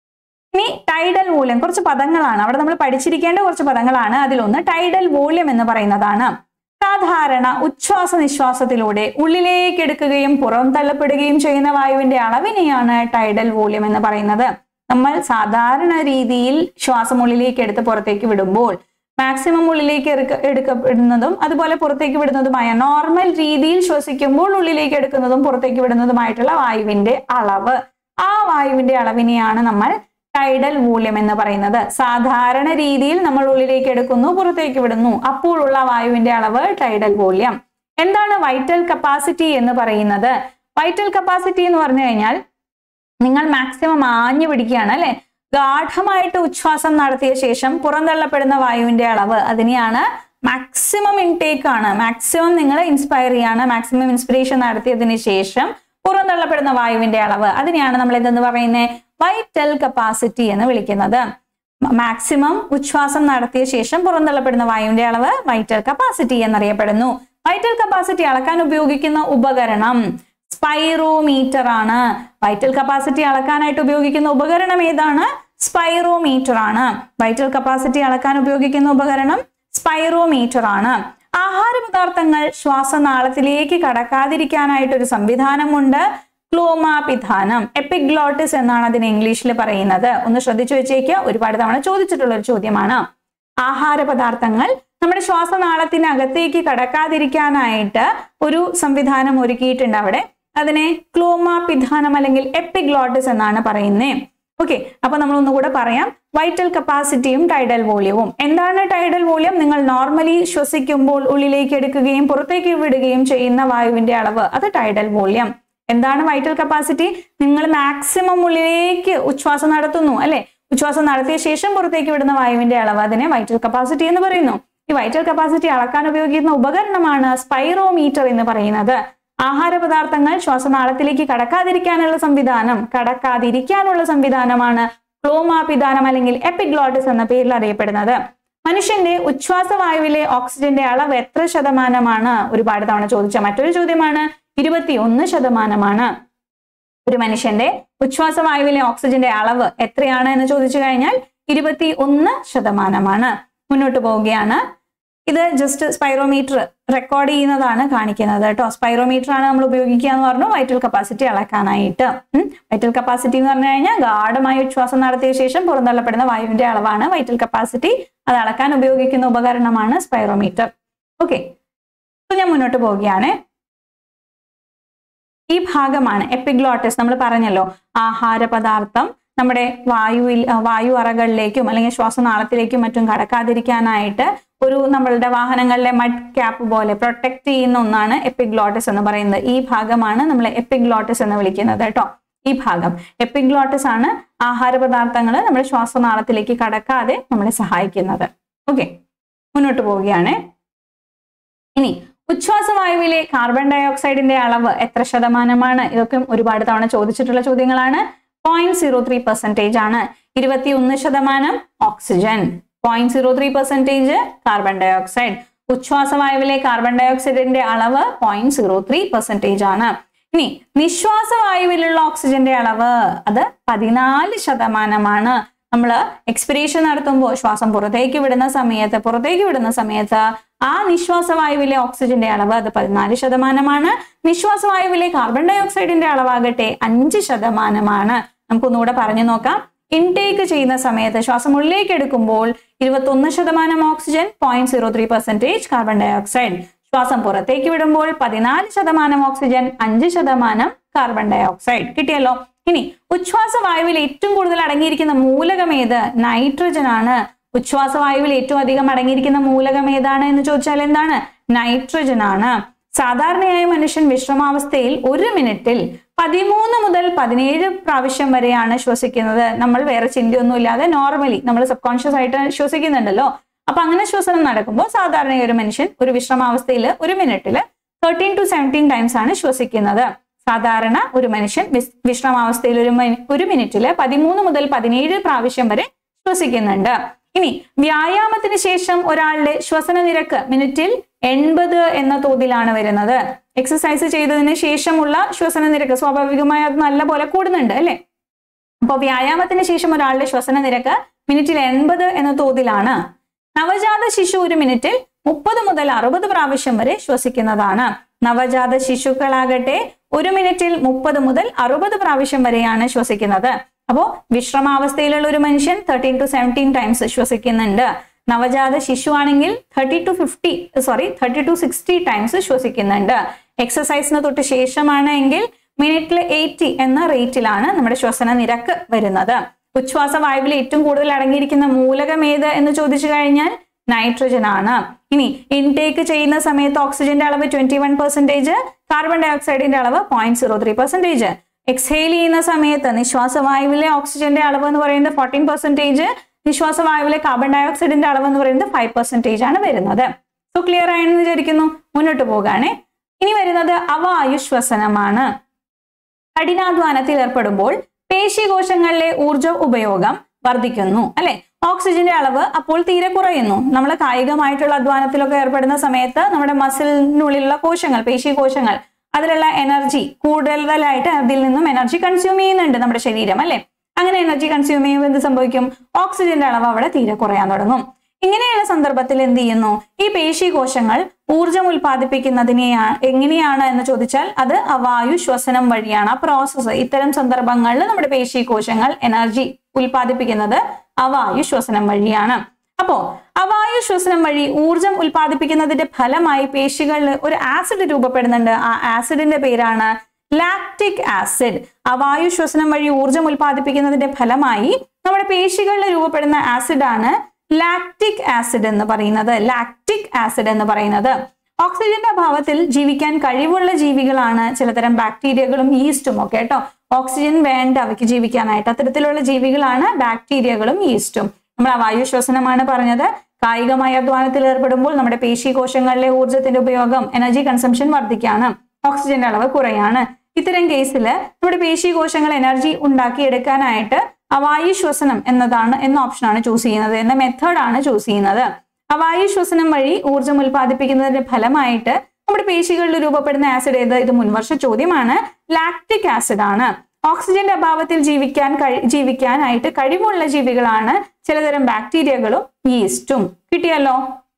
ഇനി ടൈഡൽ വോളിയം കുറച്ച് പദങ്ങളാണ് അവിടെ നമ്മൾ പഠിച്ചിരിക്കേണ്ട കുറച്ച് പദങ്ങളാണ് അതിലൊന്ന് ടൈഡൽ വോളിയം എന്ന് പറയുന്നതാണ് സാധാരണ ഉച്ഛ്വാസ നിശ്വാസത്തിലൂടെ ഉള്ളിലേക്ക് എടുക്കുകയും പുറം തള്ളപ്പെടുകയും ചെയ്യുന്ന വായുവിന്റെ അളവിനെയാണ് ടൈഡൽ വോളിയം എന്ന് പറയുന്നത് നമ്മൾ സാധാരണ രീതിയിൽ ശ്വാസം ഉള്ളിലേക്ക് എടുത്ത് പുറത്തേക്ക് വിടുമ്പോൾ മാക്സിമം ഉള്ളിലേക്ക് എടുക്ക എടുക്കപ്പെടുന്നതും അതുപോലെ പുറത്തേക്ക് വിടുന്നതുമായ നോർമൽ രീതിയിൽ ശ്വസിക്കുമ്പോൾ ഉള്ളിലേക്ക് എടുക്കുന്നതും പുറത്തേക്ക് വിടുന്നതുമായിട്ടുള്ള വായുവിന്റെ അളവ് ആ വായുവിന്റെ അളവിനെയാണ് നമ്മൾ ടൈഡൽ വോള്യം എന്ന് പറയുന്നത് സാധാരണ രീതിയിൽ നമ്മൾ ഉള്ളിലേക്ക് എടുക്കുന്നു പുറത്തേക്ക് വിടുന്നു അപ്പോഴുള്ള വായുവിന്റെ അളവ് ടൈഡൽ വോള്യം എന്താണ് വൈറ്റൽ കപ്പാസിറ്റി എന്ന് പറയുന്നത് വൈറ്റൽ കപ്പാസിറ്റി എന്ന് പറഞ്ഞു കഴിഞ്ഞാൽ നിങ്ങൾ മാക്സിമം ആഞ്ഞു പിടിക്കുകയാണ് അല്ലെ ഗാഠമായിട്ട് ഉച്ഛ്വാസം നടത്തിയ ശേഷം പുറന്തള്ളപ്പെടുന്ന വായുവിന്റെ അളവ് അതിനെയാണ് മാക്സിമം ഇൻടേക്ക് ആണ് മാക്സിമം നിങ്ങൾ ഇൻസ്പയർ ചെയ്യാണ് മാക്സിമം ഇൻസ്പിറേഷൻ നടത്തിയതിന് ശേഷം പുറന്തള്ളപ്പെടുന്ന വായുവിന്റെ അളവ് അതിനെയാണ് നമ്മൾ എന്തെന്ന് പറയുന്നത് വൈറ്റൽ കപ്പാസിറ്റി എന്ന് വിളിക്കുന്നത് മാക്സിമം ഉച്ഛ്വാസം നടത്തിയ ശേഷം പുറന്തള്ളപ്പെടുന്ന വായുവിന്റെ അളവ് വൈറ്റൽ കപ്പാസിറ്റി എന്നറിയപ്പെടുന്നു വൈറ്റൽ കപ്പാസിറ്റി അളക്കാൻ ഉപയോഗിക്കുന്ന ഉപകരണം സ്പൈറോമീറ്റർ ആണ് വൈറ്റൽ കപ്പാസിറ്റി അളക്കാനായിട്ട് ഉപയോഗിക്കുന്ന ഉപകരണം ഏതാണ് സ്പൈറോമീറ്റർ ആണ് വൈറ്റൽ കപ്പാസിറ്റി അളക്കാൻ ഉപയോഗിക്കുന്ന ഉപകരണം സ്പൈറോമീറ്റർ ആണ് ആഹാര പദാർത്ഥങ്ങൾ ശ്വാസനാളത്തിലേക്ക് കടക്കാതിരിക്കാനായിട്ട് ഒരു സംവിധാനമുണ്ട് ക്ലോമാപിധാനം എപ്പിഗ്ലോട്ടിസ് എന്നാണ് അതിന് ഇംഗ്ലീഷിൽ പറയുന്നത് ഒന്ന് ശ്രദ്ധിച്ചു വെച്ചേക്കുക ഒരുപാട് തവണ ചോദിച്ചിട്ടുള്ള ഒരു ചോദ്യമാണ് ആഹാര പദാർത്ഥങ്ങൾ നമ്മുടെ ശ്വാസനാളത്തിനകത്തേക്ക് കടക്കാതിരിക്കാനായിട്ട് ഒരു സംവിധാനം ഒരുക്കിയിട്ടുണ്ട് അവിടെ അതിനെ ക്ലോമാപിധാനം അല്ലെങ്കിൽ എപ്പിഗ്ലോട്ടിസ് എന്നാണ് പറയുന്നത് ഓക്കെ അപ്പൊ നമ്മൾ ഒന്നുകൂടെ പറയാം വൈറ്റൽ കപ്പാസിറ്റിയും ടൈഡൽ വോള്യവും എന്താണ് ടൈഡൽ വോള്യം നിങ്ങൾ നോർമലി ശ്വസിക്കുമ്പോൾ ഉള്ളിലേക്ക് എടുക്കുകയും പുറത്തേക്ക് വിടുകയും ചെയ്യുന്ന വായുവിന്റെ അളവ് അത് ടൈഡൽ വോള്യം എന്താണ് വൈറ്റൽ കപ്പാസിറ്റി നിങ്ങൾ മാക്സിമം ഉള്ളിലേക്ക് ഉച്ഛ്വാസം നടത്തുന്നു അല്ലെ ഉച്ഛ്വാസം നടത്തിയ ശേഷം പുറത്തേക്ക് വിടുന്ന വായുവിന്റെ അളവ് അതിനെ വൈറ്റൽ കപ്പാസിറ്റി എന്ന് പറയുന്നു ഈ വൈറ്റൽ കപ്പാസിറ്റി അളക്കാൻ ഉപയോഗിക്കുന്ന ഉപകരണമാണ് സ്പൈറോമീറ്റർ എന്ന് പറയുന്നത് ആഹാര പദാർത്ഥങ്ങൾ ശ്വാസനാളത്തിലേക്ക് കടക്കാതിരിക്കാനുള്ള സംവിധാനം കടക്കാതിരിക്കാനുള്ള സംവിധാനമാണ് ക്ലോമാപിധാനം അല്ലെങ്കിൽ എപ്പിഗ്ലോട്ടിസ് എന്ന പേരിൽ അറിയപ്പെടുന്നത് മനുഷ്യന്റെ ഉച്ഛ്വാസവായുവിലെ ഓക്സിജന്റെ അളവ് എത്ര ശതമാനമാണ് ഒരുപാട് തവണ ചോദിച്ച മറ്റൊരു ചോദ്യമാണ് ഇരുപത്തിയൊന്ന് ശതമാനമാണ് ഒരു മനുഷ്യന്റെ ഉച്ഛ്വാസവായുവിലെ ഓക്സിജന്റെ അളവ് എത്രയാണ് എന്ന് ചോദിച്ചു കഴിഞ്ഞാൽ ഇരുപത്തി ഒന്ന് ശതമാനമാണ് മുന്നോട്ട് പോവുകയാണ് ഇത് ജസ്റ്റ് സ്പൈറോമീറ്റർ റെക്കോർഡ് ചെയ്യുന്നതാണ് കാണിക്കുന്നത് കേട്ടോ സ്പൈറോമീറ്റർ ആണ് നമ്മൾ ഉപയോഗിക്കുക എന്ന് പറഞ്ഞു വൈറ്റൽ കപ്പാസിറ്റി അളക്കാനായിട്ട് വൈറ്റൽ കപ്പാസിറ്റി എന്ന് പറഞ്ഞു കഴിഞ്ഞാൽ ഗാഠമായ ഉച്ഛ്വാസം നടത്തിയ ശേഷം പുറന്തള്ളപ്പെടുന്ന വായുവിന്റെ അളവാണ് വൈറ്റൽ കപ്പാസിറ്റി അത് അളക്കാൻ ഉപയോഗിക്കുന്ന ഉപകരണമാണ് സ്പൈറോമീറ്റർ ഓക്കെ ഞാൻ മുന്നോട്ട് പോവുകയാണ് ഈ ഭാഗമാണ് എപ്പിഗ്ലോട്ടിസ് നമ്മൾ പറഞ്ഞല്ലോ ആഹാര പദാർത്ഥം നമ്മുടെ വായുവിൽ വായു അറകളിലേക്കും അല്ലെങ്കിൽ ശ്വാസനാളത്തിലേക്കും മറ്റും കടക്കാതിരിക്കാനായിട്ട് ഒരു നമ്മളുടെ വാഹനങ്ങളിലെ മഡ് ക്യാപ്പ് പോലെ പ്രൊട്ടക്ട് ചെയ്യുന്ന ഒന്നാണ് എപ്പിഗ്ലോട്ടിസ് എന്ന് പറയുന്നത് ഈ ഭാഗമാണ് നമ്മൾ എപ്പിഗ്ലോട്ടിസ് എന്ന് വിളിക്കുന്നത് കേട്ടോ ഈ ഭാഗം എപ്പിഗ്ലോട്ടിസ് ആണ് ആഹാര പദാർത്ഥങ്ങൾ നമ്മുടെ ശ്വാസനാളത്തിലേക്ക് കടക്കാതെ നമ്മളെ സഹായിക്കുന്നത് ഓക്കെ മുന്നോട്ട് പോവുകയാണ് ഇനി ഉച്ഛ്വാസവായുവിലെ കാർബൺ ഡൈ ഓക്സൈഡിന്റെ അളവ് എത്ര ശതമാനമാണ് ഇതൊക്കെ ഒരുപാട് തവണ ചോദിച്ചിട്ടുള്ള ചോദ്യങ്ങളാണ് പോയിന്റ് സീറോ ത്രീ പെർസെൻറ്റേജ് ആണ് ഇരുപത്തിയൊന്ന് ശതമാനം oxygen point zero three percentage carbon dioxide ഉച്ഛ്വാസവായുവിലെ കാർബൺ ഡൈ ഓക്സൈഡിന്റെ അളവ് പോയിന്റ് സീറോ ത്രീ പെർസെൻറ്റേജ് ആണ് ഇനി നിശ്വാസവായുവിലുള്ള ഓക്സിജന്റെ അളവ് അത് പതിനാല് ശതമാനമാണ് നമ്മൾ എക്സ്പിറേഷൻ നടത്തുമ്പോൾ ശ്വാസം പുറത്തേക്ക് വിടുന്ന സമയത്ത് പുറത്തേക്ക് വിടുന്ന സമയത്ത് ആ നിശ്വാസവായുവിലെ ഓക്സിജന്റെ അളവ് അത് പതിനാല് ശതമാനമാണ് നിശ്വാസവായുവിലെ കാർബൺ ഡൈ ഓക്സൈഡിന്റെ അളവാകട്ടെ അഞ്ച് ശതമാനമാണ് നമുക്കൊന്നുകൂടെ പറഞ്ഞു നോക്കാം ഇൻടേക്ക് ചെയ്യുന്ന സമയത്ത് ശ്വാസം ഉള്ളിലേക്ക് എടുക്കുമ്പോൾ ഇരുപത്തൊന്ന് ശതമാനം oxygen point zero three percentage carbon dioxide ശ്വാസം പുറത്തേക്ക് വിടുമ്പോൾ പതിനാല് ശതമാനം ഓക്സിജൻ അഞ്ച് ശതമാനം കാർബൺ ഡൈ ഓക്സൈഡ് കിട്ടിയല്ലോ ഇനി ഉച്ഛ്വാസവായുവിൽ ഏറ്റവും കൂടുതൽ അടങ്ങിയിരിക്കുന്ന മൂലകം ഏത് നൈട്രജൻ ആണ് ഉച്ഛ്വാസവായുവിൽ ഏറ്റവും അധികം അടങ്ങിയിരിക്കുന്ന മൂലകം ഏതാണ് എന്ന് ചോദിച്ചാൽ എന്താണ് നൈട്രജൻ ആണ് സാധാരണയായി മനുഷ്യൻ വിശ്രമാവസ്ഥയിൽ ഒരു മിനിറ്റിൽ പതിമൂന്ന് മുതൽ പതിനേഴ് പ്രാവശ്യം വരെയാണ് ശ്വസിക്കുന്നത് നമ്മൾ വേറെ ചിന്തയൊന്നും ഇല്ലാതെ നോർമലി നമ്മൾ സബ് കോൺഷ്യസ് ആയിട്ട് ശ്വസിക്കുന്നുണ്ടല്ലോ അപ്പൊ അങ്ങനെ ശ്വസനം നടക്കുമ്പോൾ സാധാരണ ഒരു മനുഷ്യൻ ഒരു വിശ്രമാവസ്ഥയിൽ ഒരു മിനിറ്റിൽ തേർട്ടീൻ ടു സെവൻറ്റീൻ ടൈംസ് ആണ് ശ്വസിക്കുന്നത് സാധാരണ ഒരു മനുഷ്യൻ വിശ്രമാവസ്ഥയിൽ ഒരു ഒരു മിനിറ്റില് പതിമൂന്ന് മുതൽ പതിനേഴ് പ്രാവശ്യം വരെ ശ്വസിക്കുന്നുണ്ട് ഇനി വ്യായാമത്തിന് ശേഷം ഒരാളുടെ ശ്വസന നിരക്ക് മിനിറ്റിൽ എൺപത് എന്ന തോതിലാണ് വരുന്നത് എക്സസൈസ് ചെയ്തതിന് ശേഷമുള്ള ശ്വസന നിരക്ക് സ്വാഭാവികമായി അത് നല്ല പോലെ കൂടുന്നുണ്ട് അല്ലെ അപ്പോൾ വ്യായാമത്തിന് ശേഷം ഒരാളുടെ ശ്വസന നിരക്ക് മിനിറ്റിൽ എൺപത് എന്ന തോതിലാണ് നവജാത ശിശു ഒരു മിനിറ്റിൽ മുപ്പത് മുതൽ അറുപത് പ്രാവശ്യം വരെ ശ്വസിക്കുന്നതാണ് നവജാത ശിശുക്കളാകട്ടെ ഒരു മിനിറ്റിൽ മുപ്പത് മുതൽ അറുപത് പ്രാവശ്യം വരെയാണ് ശ്വസിക്കുന്നത് അപ്പോൾ വിശ്രമാവസ്ഥയിലുള്ള ഒരു മനുഷ്യൻ തേർട്ടീൻ ടു സെവൻറ്റീൻ ടൈംസ് ശ്വസിക്കുന്നുണ്ട് നവജാത ശിശു ആണെങ്കിൽ thirty to fifty sorry thirty to sixty times ശ്വസിക്കുന്നുണ്ട് എക്സസൈസിന് തൊട്ട് ശേഷമാണ് എങ്കിൽ മിനിറ്റിൽ എയ്റ്റി എന്ന റേറ്റിലാണ് നമ്മുടെ ശ്വസന നിരക്ക് വരുന്നത് ഉച്ഛ്വാസ വായുവിൽ ഏറ്റവും കൂടുതൽ അടങ്ങിയിരിക്കുന്ന മൂലകം ഏത് എന്ന് ചോദിച്ചു കഴിഞ്ഞാൽ നൈട്രജൻ ആണ് ഇനി ഇൻടേക്ക് ചെയ്യുന്ന സമയത്ത് ഓക്സിജന്റെ അളവ് ട്വന്റി വൺ പെർസെന്റേജ് കാർബൺ ഡൈ ഓക്സൈഡിന്റെ അളവ് point zero three percentage exhale ചെയ്യുന്ന സമയത്ത് നിശ്വാസവായുവിലെ ഓക്സിജന്റെ അളവ് എന്ന് പറയുന്നത് ഫോർട്ടീൻ പെർസെന്റേജ് നിശ്വാസവായുവിലെ കാർബൺ ഡൈ ഓക്സൈഡിന്റെ അളവ് എന്ന് പറയുന്നത് ഫൈവ് പെർസെന്റേജ് ആണ് വരുന്നത് സോ ക്ലിയർ ആയെന്ന് വിചാരിക്കുന്നു മുന്നോട്ട് പോകാണേ ഇനി വരുന്നത് അവായു ശ്വസനമാണ് കഠിനാധ്വാനത്തിൽ ഏർപ്പെടുമ്പോൾ പേശികോശങ്ങളിലെ ഊർജ ഉപയോഗം വർദ്ധിക്കുന്നു അല്ലെ ഓക്സിജന്റെ അളവ് അപ്പോൾ തീരെ കുറയുന്നു നമ്മൾ കായികമായിട്ടുള്ള അധ്വാനത്തിലൊക്കെ ഏർപ്പെടുന്ന സമയത്ത് നമ്മുടെ മസിലിനുള്ളിലുള്ള കോശങ്ങൾ പേശി കോശങ്ങൾ അതിലുള്ള എനർജി കൂടുതലായിട്ട് അതിൽ നിന്നും എനർജി കൺസ്യൂം ചെയ്യുന്നുണ്ട് നമ്മുടെ ശരീരം അല്ലെ അങ്ങനെ എനർജി കൺസ്യൂം ചെയ്യുമ്പോൾ എന്ത് സംഭവിക്കും ഓക്സിജന്റെ അളവ് അവിടെ തീരെ കുറയാൻ തുടങ്ങും ഇങ്ങനെയുള്ള സന്ദർഭത്തിൽ എന്ത് ചെയ്യുന്നു ഈ പേശി കോശങ്ങൾ ഊർജം ഉൽപ്പാദിപ്പിക്കുന്നതിനെയാ എങ്ങനെയാണ് എന്ന് ചോദിച്ചാൽ അത് അവായു ശ്വസനം വഴിയാണ് ആ പ്രോസസ്സ് ഇത്തരം സന്ദർഭങ്ങളിൽ നമ്മുടെ പേശി കോശങ്ങൾ എനർജി ഉൽപ്പാദിപ്പിക്കുന്നത് അവായു ശ്വസനം വഴിയാണ് അപ്പോ അവായു ശ്വസനം വഴി ഊർജം ഉൽപ്പാദിപ്പിക്കുന്നതിന്റെ ഫലമായി പേശികളിൽ ഒരു ആസിഡ് രൂപപ്പെടുന്നുണ്ട് ആ ആസിഡിന്റെ പേരാണ് ലാക്റ്റിക് ആസിഡ് അവായു ശ്വസനം വഴി ഊർജം ഉൽപ്പാദിപ്പിക്കുന്നതിന്റെ ഫലമായി നമ്മുടെ പേശികളിൽ രൂപപ്പെടുന്ന ആസിഡാണ് ലാക്റ്റിക് ആസിഡ് എന്ന് പറയുന്നത് ലാക്റ്റിക് ആസിഡ് എന്ന് പറയുന്നത് ഓക്സിജന്റെ അഭാവത്തിൽ ജീവിക്കാൻ കഴിവുള്ള ജീവികളാണ് ചിലതരം ബാക്ടീരിയകളും ഈസ്റ്റും ഒക്കെ കേട്ടോ ഓക്സിജൻ വേണ്ട അവയ്ക്ക് ജീവിക്കാനായിട്ട് അത്തരത്തിലുള്ള ജീവികളാണ് ബാക്ടീരിയകളും ഈസ്റ്റും നമ്മൾ അവായു ശ്വസനമാണ് പറഞ്ഞത് കായികമായ അധ്വാനത്തിൽ ഏർപ്പെടുമ്പോൾ നമ്മുടെ പേശി കോശങ്ങളിലെ ഊർജ്ജത്തിന്റെ ഉപയോഗം എനർജി കൺസംഷൻ വർദ്ധിക്കാണ് ഓക്സിജന്റെ അളവ് കുറയാണ് ഇത്തരം കേസിൽ നമ്മുടെ പേശി കോശങ്ങൾ എനർജി ഉണ്ടാക്കിയെടുക്കാനായിട്ട് അവായു ശ്വസനം എന്നതാണ് എന്ന ഓപ്ഷനാണ് ചൂസ് ചെയ്യുന്നത് എന്ന മെത്തേഡാണ് ചൂസ് ചെയ്യുന്നത് അവായു ശ്വസനം വഴി ഊർജ്ജം ഉൽപ്പാദിപ്പിക്കുന്നതിന്റെ ഫലമായിട്ട് നമ്മുടെ പേശികളിൽ രൂപപ്പെടുന്ന ആസിഡ് ഏത് ഇത് മുൻവർഷ ചോദ്യമാണ് ലാക്റ്റിക് ആസിഡ് ആണ് ഓക്സിജന്റെ അഭാവത്തിൽ ജീവിക്കാൻ കഴി ജീവിക്കാനായിട്ട് കഴിവുള്ള ജീവികളാണ് ചിലതരം ബാക്ടീരിയകളും ഈസ്റ്റും കിട്ടിയല്ലോ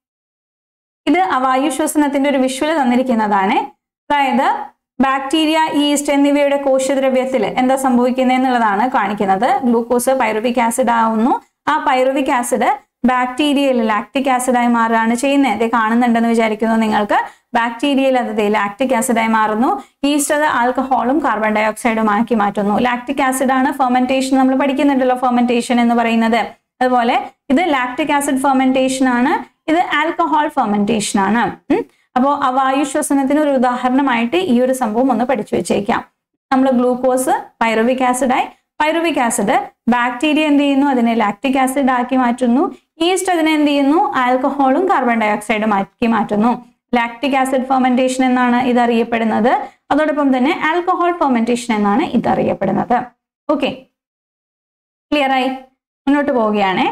ഇത് അവായു ശ്വസനത്തിന്റെ ഒരു വിഷ്വൽ തന്നിരിക്കുന്നതാണ് അതായത് ബാക്ടീരിയ ഈസ്റ്റ് എന്നിവയുടെ കോശദ്രവ്യത്തിൽ എന്താ സംഭവിക്കുന്നത് എന്നുള്ളതാണ് കാണിക്കുന്നത് ഗ്ലൂക്കോസ് പൈറുവിക് ആസിഡ് ആവുന്നു ആ പൈറുവിക് ആസിഡ് ബാക്ടീരിയയിൽ ലാക്റ്റിക് ആസിഡായി മാറുകയാണ് ചെയ്യുന്നത് ഇത് കാണുന്നുണ്ടെന്ന് വിചാരിക്കുന്നു നിങ്ങൾക്ക് ബാക്ടീരിയയിൽ അത് ലാക്റ്റിക് ആസിഡായി മാറുന്നു ഈസ്റ്റ് അത് ആൽക്കഹോളും കാർബൺ ഡൈ ഓക്സൈഡും ആക്കി മാറ്റുന്നു ലാക്റ്റിക് ആസിഡ് ആണ് ഫെർമെന്റേഷൻ നമ്മൾ പഠിക്കുന്നുണ്ടല്ലോ ഫെർമെന്റേഷൻ എന്ന് പറയുന്നത് അതുപോലെ ഇത് ലാക്റ്റിക് ആസിഡ് ഫെർമെന്റേഷൻ ആണ് ഇത് ആൽക്കഹോൾ ഫെർമെന്റേഷൻ ആണ് അപ്പോൾ അവായു ശ്വസനത്തിന് ഒരു ഉദാഹരണമായിട്ട് ഈ ഒരു സംഭവം ഒന്ന് പഠിച്ചു വെച്ചേക്കാം നമ്മൾ ഗ്ലൂക്കോസ് പൈറുവിക് ആസിഡായി പൈറുവിക് ആസിഡ് ബാക്ടീരിയ എന്ത് ചെയ്യുന്നു അതിനെ ലാക്റ്റിക് ആസിഡ് ആക്കി മാറ്റുന്നു ഈസ്റ്റ് അതിനെ എന്ത് ചെയ്യുന്നു ആൽക്കഹോളും കാർബൺ ഡൈ ഓക്സൈഡും ആക്കി മാറ്റുന്നു ലാക്റ്റിക് ആസിഡ് ഫെർമെന്റേഷൻ എന്നാണ് ഇത് അറിയപ്പെടുന്നത് അതോടൊപ്പം തന്നെ ആൽക്കഹോൾ ഫെർമെന്റേഷൻ എന്നാണ് ഇത് അറിയപ്പെടുന്നത് ഓക്കെ ക്ലിയർ ആയി മുന്നോട്ട് പോവുകയാണേ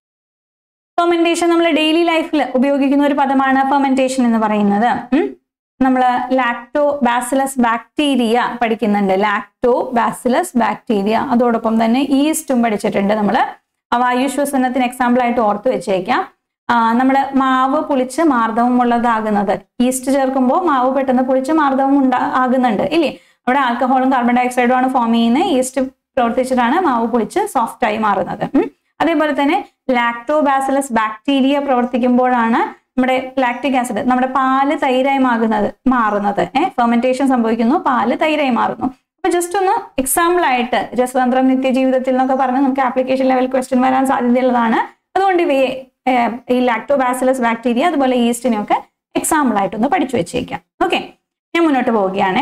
ഫെർമെന്റേഷൻ നമ്മൾ ഡെയിലി ലൈഫിൽ ഉപയോഗിക്കുന്ന ഒരു പദമാണ് ഫെർമെന്റേഷൻ എന്ന് പറയുന്നത് നമ്മൾ ലാക്ടോ ബാസിലസ് ബാക്ടീരിയ പഠിക്കുന്നുണ്ട് ലാക്ടോ ബാസിലസ് ബാക്ടീരിയ അതോടൊപ്പം തന്നെ ഈസ്റ്റും പഠിച്ചിട്ടുണ്ട് നമ്മൾ വായു ശ്വസനത്തിന് എക്സാമ്പിൾ ആയിട്ട് ഓർത്ത് വെച്ചേക്കാം നമ്മൾ മാവ് പുളിച്ച് മാർദ്ദവം ഉള്ളതാകുന്നത് ഈസ്റ്റ് ചേർക്കുമ്പോൾ മാവ് പെട്ടെന്ന് പുളിച്ച് മാർദ്ദവം ഉണ്ടാ ആകുന്നുണ്ട് ഇല്ലേ അവിടെ ആൽക്കഹോളും കാർബൺ ഡൈ ഓക്സൈഡും ആണ് ഫോം ചെയ്യുന്നത് ഈസ്റ്റ് പ്രവർത്തിച്ചിട്ടാണ് മാവ് പുളിച്ച് സോഫ്റ്റ് ആയി മാറുന്നത് അതേപോലെ തന്നെ ലാക്ടോബാസിലസ് ബാക്ടീരിയ പ്രവർത്തിക്കുമ്പോഴാണ് നമ്മുടെ ലാക്ടിക് ആസിഡ് നമ്മുടെ പാല് തൈരായി മാറുന്നത് മാറുന്നത് ഏഹ് ഫെർമെന്റേഷൻ സംഭവിക്കുന്നു പാല് തൈരായി മാറുന്നു അപ്പൊ ജസ്റ്റ് ഒന്ന് എക്സാമ്പിൾ ആയിട്ട് രസതന്ത്രം നിത്യജീവിതത്തിൽ എന്നൊക്കെ പറഞ്ഞ് നമുക്ക് ആപ്ലിക്കേഷൻ ലെവൽ ക്വസ്റ്റ്യൻ വരാൻ സാധ്യതയുള്ളതാണ് അതുകൊണ്ട് ഇവയെ ഈ ലാക്ടോബാസിലസ് ബാക്ടീരിയ അതുപോലെ ഈസ്റ്റിനെയൊക്കെ എക്സാമ്പിൾ ആയിട്ടൊന്ന് പഠിച്ചു വെച്ചേക്കാം ഓക്കെ ഞാൻ മുന്നോട്ട് പോവുകയാണ്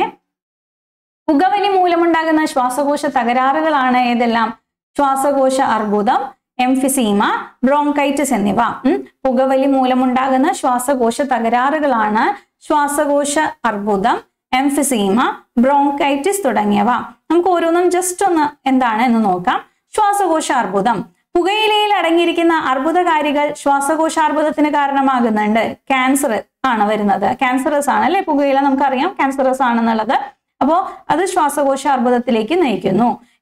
പുകവലി മൂലമുണ്ടാകുന്ന ശ്വാസകോശ തകരാറുകളാണ് ഏതെല്ലാം ശ്വാസകോശ അർബുദം എംഫിസീമ ബ്രോങ്കൈറ്റിസ് എന്നിവ പുകവലി മൂലമുണ്ടാകുന്ന ശ്വാസകോശ തകരാറുകളാണ് ശ്വാസകോശ അർബുദം എംഫിസീമ ബ്രോങ്കൈറ്റിസ് തുടങ്ങിയവ നമുക്ക് ഓരോന്നും ജസ്റ്റ് ഒന്ന് എന്താണ് എന്ന് നോക്കാം ശ്വാസകോശ അർബുദം പുകയിലയിൽ അടങ്ങിയിരിക്കുന്ന അർബുദകാരികൾ ശ്വാസകോശാർബുദത്തിന് കാരണമാകുന്നുണ്ട് ക്യാൻസർ ആണ് വരുന്നത് ക്യാൻസറസ് ആണ് അല്ലെ പുകയില നമുക്കറിയാം ക്യാൻസറസ് ആണെന്നുള്ളത് അപ്പോൾ അത് ശ്വാസകോശ അർബുദത്തിലേക്ക് നയിക്കുന്നു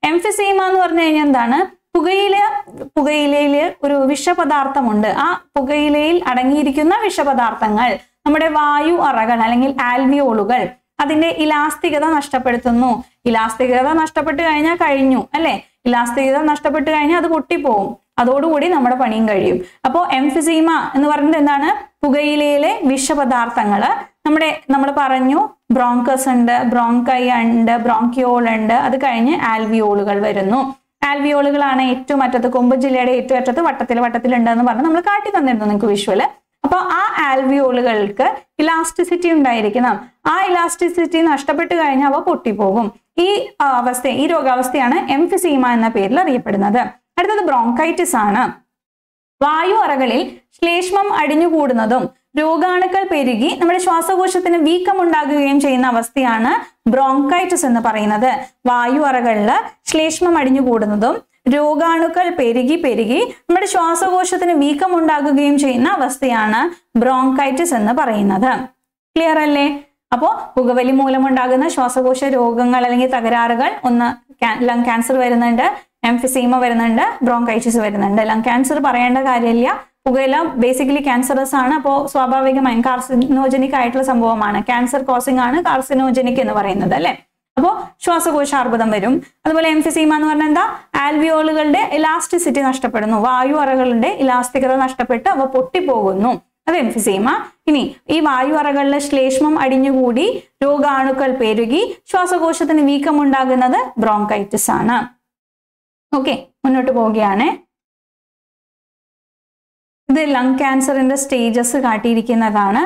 എംഫിസീമ എന്ന് പറഞ്ഞു കഴിഞ്ഞാൽ എന്താണ് പുകയില പുകയിലയിൽ ഒരു വിഷപദാർത്ഥമുണ്ട് ആ പുകയിലയിൽ അടങ്ങിയിരിക്കുന്ന വിഷപദാർത്ഥങ്ങൾ നമ്മുടെ വായു അറകൾ അല്ലെങ്കിൽ ആൽവിയോളുകൾ അതിന്റെ ഇലാസ്തികത നഷ്ടപ്പെടുത്തുന്നു ഇലാസ്തികത നഷ്ടപ്പെട്ട് കഴിഞ്ഞാൽ കഴിഞ്ഞു അല്ലെ ഇലാസ്തികത നഷ്ടപ്പെട്ട് കഴിഞ്ഞാൽ അത് പൊട്ടിപ്പോവും അതോടുകൂടി നമ്മുടെ പണിയും കഴിയും അപ്പോൾ എംഫിസീമ എന്ന് പറയുന്നത് എന്താണ് പുകയിലയിലെ വിഷപദാർത്ഥങ്ങൾ നമ്മുടെ നമ്മൾ പറഞ്ഞു ബ്രോങ്കസ് ഉണ്ട് ബ്രോങ്കൈ ഉണ്ട് ബ്രോങ്കിയോൾ ഉണ്ട് അത് കഴിഞ്ഞ് ആൽവിയോളുകൾ വരുന്നു ആൽവിയോളുകളാണ് ഏറ്റവും അറ്റത്ത് കൊമ്പ് ജില്ലയുടെ ഏറ്റവും അറ്റത്ത് വട്ടത്തിൽ വട്ടത്തിൽ ഉണ്ടെന്ന് പറഞ്ഞ് നമ്മൾ കാട്ടി തന്നിരുന്നു നിങ്ങൾക്ക് വിഷ്വല് അപ്പൊ ആ ആൽവിയോളുകൾക്ക് ഇലാസ്റ്റിസിറ്റി ഉണ്ടായിരിക്കണം ആ ഇലാസ്റ്റിസിറ്റി നഷ്ടപ്പെട്ട് കഴിഞ്ഞാൽ അവ പൊട്ടിപ്പോകും ഈ ആ, അവസ്ഥ ഈ രോഗാവസ്ഥയാണ് എംഫിസീമ എന്ന പേരിൽ അറിയപ്പെടുന്നത് അടുത്തത് ബ്രോങ്കൈറ്റിസ് ആണ് വായു അറകളിൽ ശ്ലേഷ്മം അടിഞ്ഞുകൂടുന്നതും രോഗാണുക്കൾ പെരുകി നമ്മുടെ ശ്വാസകോശത്തിന് വീക്കം ഉണ്ടാകുകയും ചെയ്യുന്ന അവസ്ഥയാണ് ബ്രോങ്കൈറ്റിസ് എന്ന് പറയുന്നത് വായു അറകളിൽ ശ്ലേഷ്മം അടിഞ്ഞുകൂടുന്നതും രോഗാണുക്കൾ പെരുകി പെരുകി നമ്മുടെ ശ്വാസകോശത്തിന് വീക്കം ഉണ്ടാകുകയും ചെയ്യുന്ന അവസ്ഥയാണ് ബ്രോങ്കൈറ്റിസ് എന്ന് പറയുന്നത് ക്ലിയർ അല്ലേ അപ്പോൾ പുകവലി മൂലമുണ്ടാകുന്ന ശ്വാസകോശ രോഗങ്ങൾ അല്ലെങ്കിൽ തകരാറുകൾ ഒന്ന് ലങ് ക്യാൻസർ വരുന്നുണ്ട് എംഫിസീമ വരുന്നുണ്ട് ബ്രോങ്കൈറ്റിസ് വരുന്നുണ്ട് ലങ് ക്യാൻസർ പറയേണ്ട കാര്യമില്ല പുകയില ബേസിക്കലി ക്യാൻസറസ് ആണ് അപ്പോൾ സ്വാഭാവികമായും കാർസിനോജനിക് ആയിട്ടുള്ള സംഭവമാണ് ക്യാൻസർ കോസിംഗ് ആണ് കാർസിനോജനിക് എന്ന് പറയുന്നത് അല്ലെ അപ്പോൾ ശ്വാസകോശാർബുദം വരും അതുപോലെ എംഫിസീമ എന്ന് പറഞ്ഞാൽ എന്താ ആൽവിയോളുകളുടെ ഇലാസ്റ്റിസിറ്റി നഷ്ടപ്പെടുന്നു വായു അറകളുടെ ഇലാസ്തികത നഷ്ടപ്പെട്ട് അവ പൊട്ടിപ്പോകുന്നു അത് എംഫിസീമ ഇനി ഈ വായു അറകളിലെ ശ്ലേഷ്മം അടിഞ്ഞുകൂടി രോഗാണുക്കൾ പെരുകി ശ്വാസകോശത്തിന് വീക്കം ഉണ്ടാകുന്നത് ബ്രോങ്കൈറ്റിസ് ആണ് ഓക്കെ മുന്നോട്ട് പോവുകയാണ് ഇത് ലങ് ക്യാൻസറിന്റെ സ്റ്റേജസ് കാട്ടിയിരിക്കുന്നതാണ്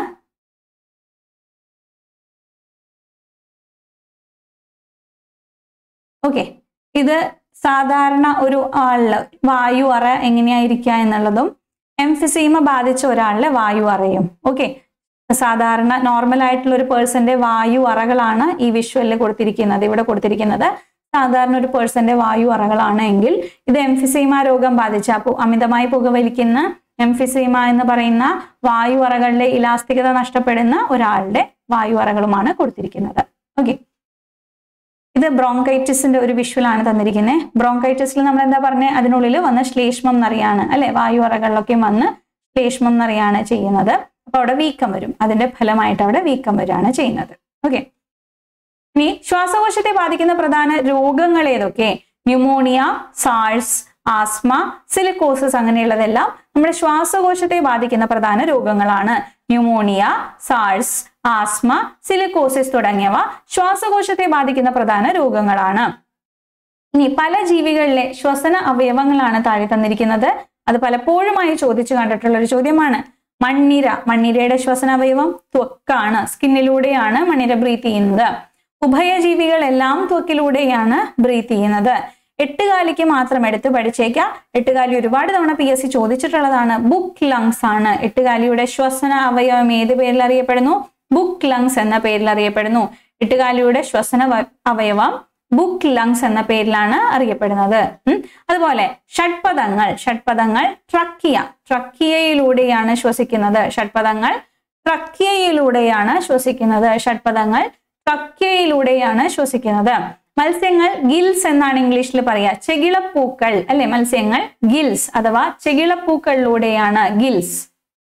ഓക്കെ ഇത് സാധാരണ ഒരു ആളില് വായു അറ എങ്ങനെയായിരിക്കുക എന്നുള്ളതും എംഫിസീമ ബാധിച്ച ഒരാളിലെ വായു അറയും ഓക്കെ സാധാരണ നോർമൽ ആയിട്ടുള്ള ഒരു പേഴ്സന്റെ വായു അറകളാണ് ഈ വിഷ്വലിൽ കൊടുത്തിരിക്കുന്നത് ഇവിടെ കൊടുത്തിരിക്കുന്നത് സാധാരണ ഒരു പേഴ്സന്റെ വായു അറകളാണ് എങ്കിൽ ഇത് എംഫിസീമ രോഗം ബാധിച്ച പു- അമിതമായി പുകവലിക്കുന്ന എംഫിസീമ എന്ന് പറയുന്ന വായു അറകളുടെ ഇലാസ്തികത നഷ്ടപ്പെടുന്ന ഒരാളുടെ വായു അറകളുമാണ് കൊടുത്തിരിക്കുന്നത് ഓക്കെ ഇത് ബ്രോങ്കൈറ്റിസിന്റെ ഒരു വിഷ്വൽ ആണ് തന്നിരിക്കുന്നത് ബ്രോങ്കൈറ്റിസിൽ നമ്മൾ എന്താ പറഞ്ഞത് അതിനുള്ളിൽ വന്ന് ശ്ലേഷ്മം എന്നറിയാണ് അല്ലെ വായു അറകളിലൊക്കെ വന്ന് ശ്ലേഷ്മം എന്നറിയാണ് ചെയ്യുന്നത് അപ്പൊ അവിടെ വീക്കം വരും അതിന്റെ ഫലമായിട്ട് അവിടെ വീക്കം വരികയാണ് ചെയ്യുന്നത് ഓക്കെ ഇനി ശ്വാസകോശത്തെ ബാധിക്കുന്ന പ്രധാന രോഗങ്ങൾ ഏതൊക്കെ ന്യൂമോണിയ സാഴ്സ് ആസ്മ സിലിക്കോസിസ് അങ്ങനെയുള്ളതെല്ലാം നമ്മുടെ ശ്വാസകോശത്തെ ബാധിക്കുന്ന പ്രധാന രോഗങ്ങളാണ് ന്യൂമോണിയ സാഴ്സ് ആസ്മ സിലിക്കോസിസ് തുടങ്ങിയവ ശ്വാസകോശത്തെ ബാധിക്കുന്ന പ്രധാന രോഗങ്ങളാണ് ഇനി പല ജീവികളിലെ ശ്വസന അവയവങ്ങളാണ് താഴെ തന്നിരിക്കുന്നത് അത് പലപ്പോഴുമായി ചോദിച്ചു കണ്ടിട്ടുള്ള ഒരു ചോദ്യമാണ് മണ്ണിര മണ്ണിരയുടെ ശ്വസന അവയവം ത്വക്കാണ് സ്കിന്നിലൂടെയാണ് മണ്ണിര ബ്രീത്ത് ചെയ്യുന്നത് ഉഭയജീവികളെല്ലാം ത്വക്കിലൂടെയാണ് ബ്രീത്ത് ചെയ്യുന്നത് എട്ടുകാലിക്ക് മാത്രം എടുത്ത് പഠിച്ചേക്കാം എട്ടുകാലി ഒരുപാട് തവണ പി എസ് സി ചോദിച്ചിട്ടുള്ളതാണ് ബുക്ക് ലങ്സ് ആണ് എട്ടുകാലിയുടെ ശ്വസന അവയവം ഏത് പേരിൽ അറിയപ്പെടുന്നു ബുക്ക് ലങ്സ് എന്ന പേരിൽ അറിയപ്പെടുന്നു എട്ടുകാലിയുടെ ശ്വസന വ- അവയവം ബുക്ക് ലങ്സ് എന്ന പേരിലാണ് അറിയപ്പെടുന്നത് ഉം. അതുപോലെ ഷഡ്പദങ്ങൾ ഷഡ്പദങ്ങൾ ട്രക്കിയ ട്രക്കിയയിലൂടെയാണ് ശ്വസിക്കുന്നത് ഷഡ്പദങ്ങൾ ട്രക്കിയയിലൂടെയാണ് ശ്വസിക്കുന്നത് ഷഡ്പദങ്ങൾ ട്രക്കിയയിലൂടെയാണ് ശ്വസിക്കുന്നത് മത്സ്യങ്ങൾ ഗിൽസ് എന്നാണ് ഇംഗ്ലീഷിൽ പറയുക ചെകിളപ്പൂക്കൾ അല്ലെ മത്സ്യങ്ങൾ ഗിൽസ് അഥവാ ചെകിളപ്പൂക്കളിലൂടെയാണ് ഗിൽസ്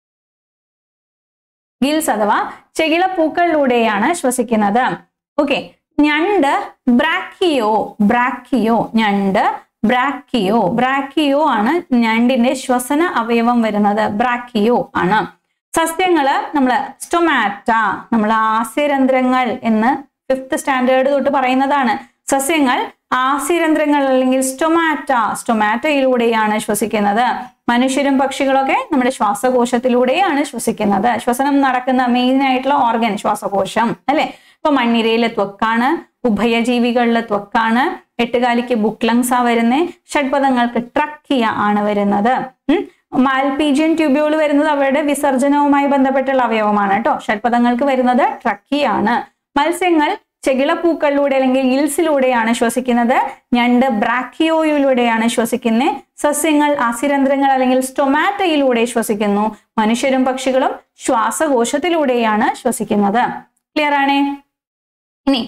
ഗിൽസ് അഥവാ ചെകിളപ്പൂക്കളിലൂടെയാണ് ശ്വസിക്കുന്നത് ഓക്കെ ഞണ്ട് ബ്രാക്കിയോ ബ്രാക്കിയോ ഞണ്ട് ബ്രാക്കിയോ ബ്രാക്കിയോ ആണ് ഞണ്ടിന്റെ ശ്വസന അവയവം വരുന്നത് ബ്രാക്കിയോ ആണ് സസ്യങ്ങള് നമ്മള് സ്റ്റൊമാറ്റ നമ്മൾ ആസ്യരന്ധ്രങ്ങൾ എന്ന് ഫിഫ്ത് സ്റ്റാൻഡേർഡ് തൊട്ട് പറയുന്നതാണ് സസ്യങ്ങൾ ആസ്യരന്ധ്രങ്ങൾ അല്ലെങ്കിൽ സ്റ്റൊമാറ്റ സ്റ്റൊമാറ്റയിലൂടെയാണ് ശ്വസിക്കുന്നത് മനുഷ്യരും പക്ഷികളൊക്കെ നമ്മുടെ ശ്വാസകോശത്തിലൂടെയാണ് ശ്വസിക്കുന്നത് ശ്വസനം നടക്കുന്ന മെയിൻ ആയിട്ടുള്ള ഓർഗൻ ശ്വാസകോശം അല്ലെ ഇപ്പൊ മണ്ണിരയിലെ ത്വക്കാണ് ഉഭയജീവികളിലെ ത്വക്കാണ് എട്ടുകാലിക്ക് ബുക്ലങ്സ് ആ വരുന്നേ ഷഡ്പദങ്ങൾക്ക് ട്രക്കിയ ആണ് വരുന്നത് ഉം മാൽപീജിയൻ ട്യൂബ്യൂൾ വരുന്നത് അവരുടെ വിസർജനവുമായി ബന്ധപ്പെട്ടുള്ള അവയവമാണ് കേട്ടോ ഷഡ്പദങ്ങൾക്ക് വരുന്നത് ട്രക്കിയാണ് മത്സ്യങ്ങൾ ചെകിളപ്പൂക്കളിലൂടെ അല്ലെങ്കിൽ ഗിൽസിലൂടെയാണ് ശ്വസിക്കുന്നത് ഞണ്ട് ബ്രാക്കിയോയിലൂടെയാണ് ശ്വസിക്കുന്നത് സസ്യങ്ങൾ ആസിരന്ധ്രങ്ങൾ അല്ലെങ്കിൽ സ്റ്റൊമാറ്റയിലൂടെ ശ്വസിക്കുന്നു മനുഷ്യരും പക്ഷികളും ശ്വാസകോശത്തിലൂടെയാണ് ശ്വസിക്കുന്നത് ക്ലിയർ ആണേ ഇനി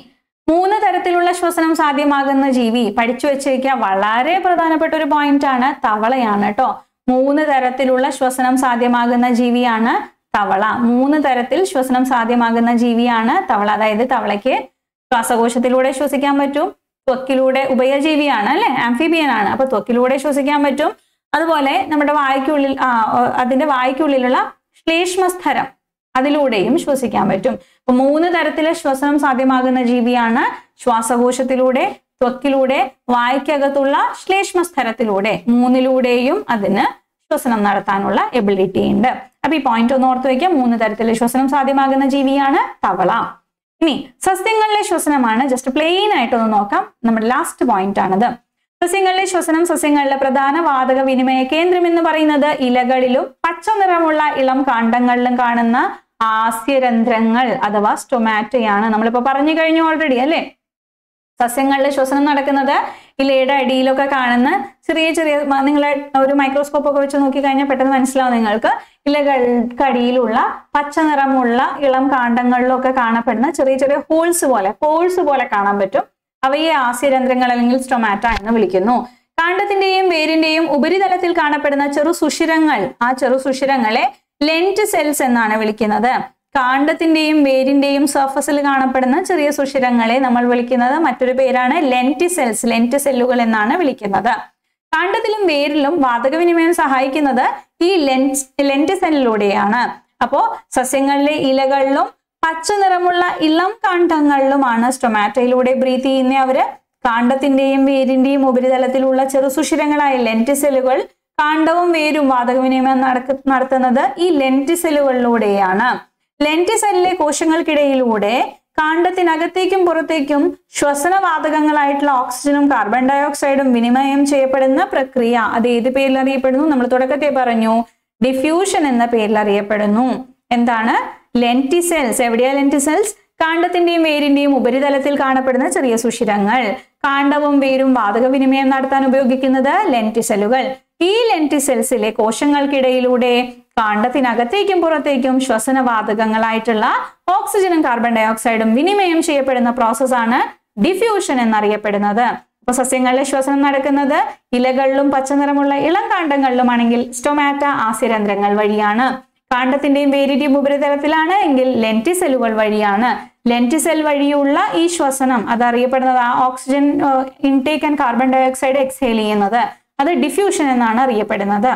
മൂന്ന് തരത്തിലുള്ള ശ്വസനം സാധ്യമാകുന്ന ജീവി പഠിച്ചു വെച്ചേക്കുക വളരെ പ്രധാനപ്പെട്ട ഒരു പോയിന്റ് ആണ് തവളയാണ് കേട്ടോ മൂന്ന് തരത്തിലുള്ള ശ്വസനം സാധ്യമാകുന്ന ജീവിയാണ് തവള മൂന്ന് തരത്തിൽ ശ്വസനം സാധ്യമാകുന്ന ജീവിയാണ് തവള അതായത് തവളയ്ക്ക് ശ്വാസകോശത്തിലൂടെ ശ്വസിക്കാൻ പറ്റും ത്വക്കിലൂടെ ഉഭയജീവിയാണ് അല്ലെ ആംഫിബിയൻ ആണ് അപ്പൊ ത്വക്കിലൂടെ ശ്വസിക്കാൻ പറ്റും അതുപോലെ നമ്മുടെ വായ്ക്കുള്ളിൽ ആ അതിന്റെ വായ്ക്കുള്ളിലുള്ള ശ്ലേഷ്മസ്ഥരം അതിലൂടെയും ശ്വസിക്കാൻ പറ്റും അപ്പൊ മൂന്ന് തരത്തിലെ ശ്വസനം സാധ്യമാകുന്ന ജീവിയാണ് ശ്വാസകോശത്തിലൂടെ ത്വക്കിലൂടെ വായ്ക്കകത്തുള്ള ശ്ലേഷ്മസ്ഥലത്തിലൂടെ മൂന്നിലൂടെയും അതിന് ശ്വസനം നടത്താനുള്ള എബിലിറ്റി ഉണ്ട് അപ്പൊ ഈ പോയിന്റ് ഒന്ന് ഓർത്ത് വയ്ക്കുക മൂന്ന് തരത്തിലെ ശ്വസനം സാധ്യമാകുന്ന ജീവിയാണ് തവള ഇനി സസ്യങ്ങളിലെ ശ്വസനമാണ് ജസ്റ്റ് പ്ലെയിൻ ആയിട്ടൊന്ന് നോക്കാം നമ്മുടെ ലാസ്റ്റ് പോയിന്റ് ആണത് സസ്യങ്ങളിലെ ശ്വസനം സസ്യങ്ങളിലെ പ്രധാന വാതക വിനിമയ കേന്ദ്രം എന്ന് പറയുന്നത് ഇലകളിലും പച്ച നിറമുള്ള ഇളം കാണ്ഡങ്ങളിലും കാണുന്ന ആസ്യരന്ധ്രങ്ങൾ അഥവാ സ്റ്റൊമാറ്റയാണ് നമ്മളിപ്പോ പറഞ്ഞു കഴിഞ്ഞു ഓൾറെഡി അല്ലേ സസ്യങ്ങളിലെ ശ്വസനം നടക്കുന്നത് ഇലയുടെ അടിയിലൊക്കെ കാണുന്ന ചെറിയ ചെറിയ നിങ്ങൾ ഒരു മൈക്രോസ്കോപ്പ് ഒക്കെ വെച്ച് നോക്കി കഴിഞ്ഞാൽ പെട്ടെന്ന് മനസ്സിലാവും നിങ്ങൾക്ക് ഇലകൾക്കടിയിലുള്ള പച്ച നിറമുള്ള ഇളം കാണ്ഡങ്ങളിലൊക്കെ കാണപ്പെടുന്ന ചെറിയ ചെറിയ ഹോൾസ് പോലെ പോൾസ് പോലെ കാണാൻ പറ്റും അവയെ ആസ്യരന്ധ്രങ്ങൾ അല്ലെങ്കിൽ സ്റ്റൊമാറ്റ എന്ന് വിളിക്കുന്നു കാണ്ഡത്തിന്റെയും വേരിന്റെയും ഉപരിതലത്തിൽ കാണപ്പെടുന്ന ചെറു സുഷിരങ്ങൾ ആ ചെറു സുഷിരങ്ങളെ ലെന്റ് സെൽസ് എന്നാണ് വിളിക്കുന്നത് കാണ്ഡത്തിന്റെയും വേരിന്റെയും സർഫസിൽ കാണപ്പെടുന്ന ചെറിയ സുഷിരങ്ങളെ നമ്മൾ വിളിക്കുന്നത് മറ്റൊരു പേരാണ് ലെന്റ് സെൽസ് ലെന്റ് സെല്ലുകൾ എന്നാണ് വിളിക്കുന്നത് കാണ്ഡത്തിലും വേരിലും വാതകവിനിമയം സഹായിക്കുന്നത് ഈ ലെൻസ് ലെന്റ് സെല്ലിലൂടെയാണ് അപ്പോ സസ്യങ്ങളിലെ ഇലകളിലും പച്ച നിറമുള്ള ഇളം കാണ്ഡങ്ങളിലുമാണ് സ്റ്റൊമാറ്റയിലൂടെ ബ്രീത്ത് ചെയ്യുന്ന അവര് കാണ്ഡത്തിന്റെയും വേരിന്റെയും ഉപരിതലത്തിലുള്ള ചെറുസുഷിരങ്ങളായ ലെന്റ് സെല്ലുകൾ കാണ്ഡവും വേരും വാതകവിനിമയം നടക്ക നടത്തുന്നത് ഈ ലെന്റ് സെല്ലുകളിലൂടെയാണ് ലെന്റ് സെല്ലിലെ കോശങ്ങൾക്കിടയിലൂടെ കാണ്ഡത്തിനകത്തേക്കും പുറത്തേക്കും ശ്വസനവാതകങ്ങളായിട്ടുള്ള ഓക്സിജനും കാർബൺ ഡയോക്സൈഡും വിനിമയം ചെയ്യപ്പെടുന്ന പ്രക്രിയ അത് ഏത് പേരിൽ അറിയപ്പെടുന്നു നമ്മൾ തുടക്കത്തിൽ പറഞ്ഞു ഡിഫ്യൂഷൻ എന്ന പേരിൽ അറിയപ്പെടുന്നു എന്താണ് ലെന്റിസെൽസ് എവിടെയാ ലെന്റിസെൽസ് കാണ്ഡത്തിന്റെയും വേരിന്റെയും ഉപരിതലത്തിൽ കാണപ്പെടുന്ന ചെറിയ സുഷിരങ്ങൾ കാണ്ഡവും വേരും വാതക വിനിമയം നടത്താൻ ഉപയോഗിക്കുന്നത് ലെന്റിസെല്ലുകൾ ഈ ലെന്റിസെൽസിലെ കോശങ്ങൾക്കിടയിലൂടെ കാണ്ഡത്തിനകത്തേക്കും പുറത്തേക്കും ശ്വസനവാതകങ്ങളായിട്ടുള്ള ഓക്സിജനും കാർബൺ ഡയോക്സൈഡും വിനിമയം ചെയ്യപ്പെടുന്ന പ്രോസസ്സാണ് ഡിഫ്യൂഷൻ എന്നറിയപ്പെടുന്നത് അപ്പൊ സസ്യങ്ങളിലെ ശ്വസനം നടക്കുന്നത് ഇലകളിലും പച്ചനിറമുള്ള ഇളം കാണ്ഡങ്ങളിലുമാണെങ്കിൽ സ്റ്റൊമാറ്റ ആസ്യരന്ധ്രങ്ങൾ വഴിയാണ് കാണ്ഡത്തിന്റെയും വേരിന്റെയും ഉപരിതലത്തിലാണ് എങ്കിൽ ലെന്റിസെല്ലുകൾ വഴിയാണ് ലെന്റിസെൽ വഴിയുള്ള ഈ ശ്വസനം അതറിയപ്പെടുന്നത് ആ oxygen intake and carbon dioxide exhale ചെയ്യുന്നത് അത് ഡിഫ്യൂഷൻ എന്നാണ് അറിയപ്പെടുന്നത്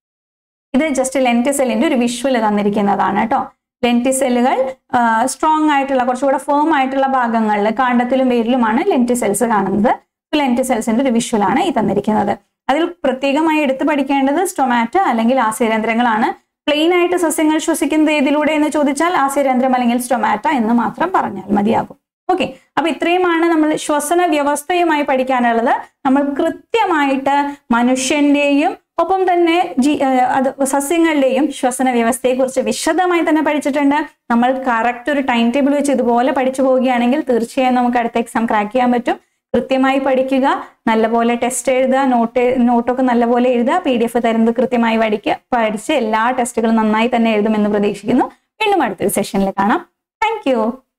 ഇത് ജസ്റ്റ് ലെന്റിസെല്ലിന്റെ ഒരു വിഷ്വൽ തന്നിരിക്കുന്നതാണ് കേട്ടോ ലെന്റിസെല്ലുകൾ സ്ട്രോങ് ആയിട്ടുള്ള കുറച്ചുകൂടെ ഫേം ആയിട്ടുള്ള ഭാഗങ്ങളിൽ കാണ്ഡത്തിലും വേരിലുമാണ് ലെന്റിസെൽസ് കാണുന്നത് ലെന്റിസെൽസിന്റെ ഒരു വിഷ്വലാണ് ഈ തന്നിരിക്കുന്നത് അതിൽ പ്രത്യേകമായി എടുത്തു പഠിക്കേണ്ടത് സ്റ്റൊമാറ്റോ അല്ലെങ്കിൽ ആസ്യരന്ധ്രങ്ങളാണ് പ്ലെയിൻ ആയിട്ട് സസ്യങ്ങൾ ശ്വസിക്കുന്നത് ഏതിലൂടെ എന്ന് ചോദിച്ചാൽ ആസ്യരന്ധ്രം അല്ലെങ്കിൽ സ്റ്റൊമാറ്റ എന്ന് മാത്രം പറഞ്ഞാൽ മതിയാകും ഓക്കെ അപ്പൊ ഇത്രയുമാണ് നമ്മൾ ശ്വസന വ്യവസ്ഥയുമായി പഠിക്കാനുള്ളത് നമ്മൾ കൃത്യമായിട്ട് മനുഷ്യന്റെയും ഒപ്പം തന്നെ ജി അത് സസ്യങ്ങളുടെയും ശ്വസന വ്യവസ്ഥയെ കുറിച്ച് വിശദമായി തന്നെ പഠിച്ചിട്ടുണ്ട് നമ്മൾ കറക്റ്റ് ഒരു ടൈം ടേബിൾ വെച്ച് ഇതുപോലെ പഠിച്ചു പോവുകയാണെങ്കിൽ തീർച്ചയായും നമുക്ക് അടുത്ത എക്സാം ക്രാക്ക് ചെയ്യാൻ പറ്റും കൃത്യമായി പഠിക്കുക നല്ലപോലെ ടെസ്റ്റ് എഴുതുക നോട്ട് നോട്ടൊക്കെ നല്ലപോലെ എഴുതുക പി ഡി എഫ് തരുന്നത് കൃത്യമായി പഠിക്കുക പഠിച്ച് എല്ലാ ടെസ്റ്റുകളും നന്നായി തന്നെ എഴുതുമെന്ന് പ്രതീക്ഷിക്കുന്നു വീണ്ടും അടുത്തൊരു സെഷനിൽ കാണാം താങ്ക്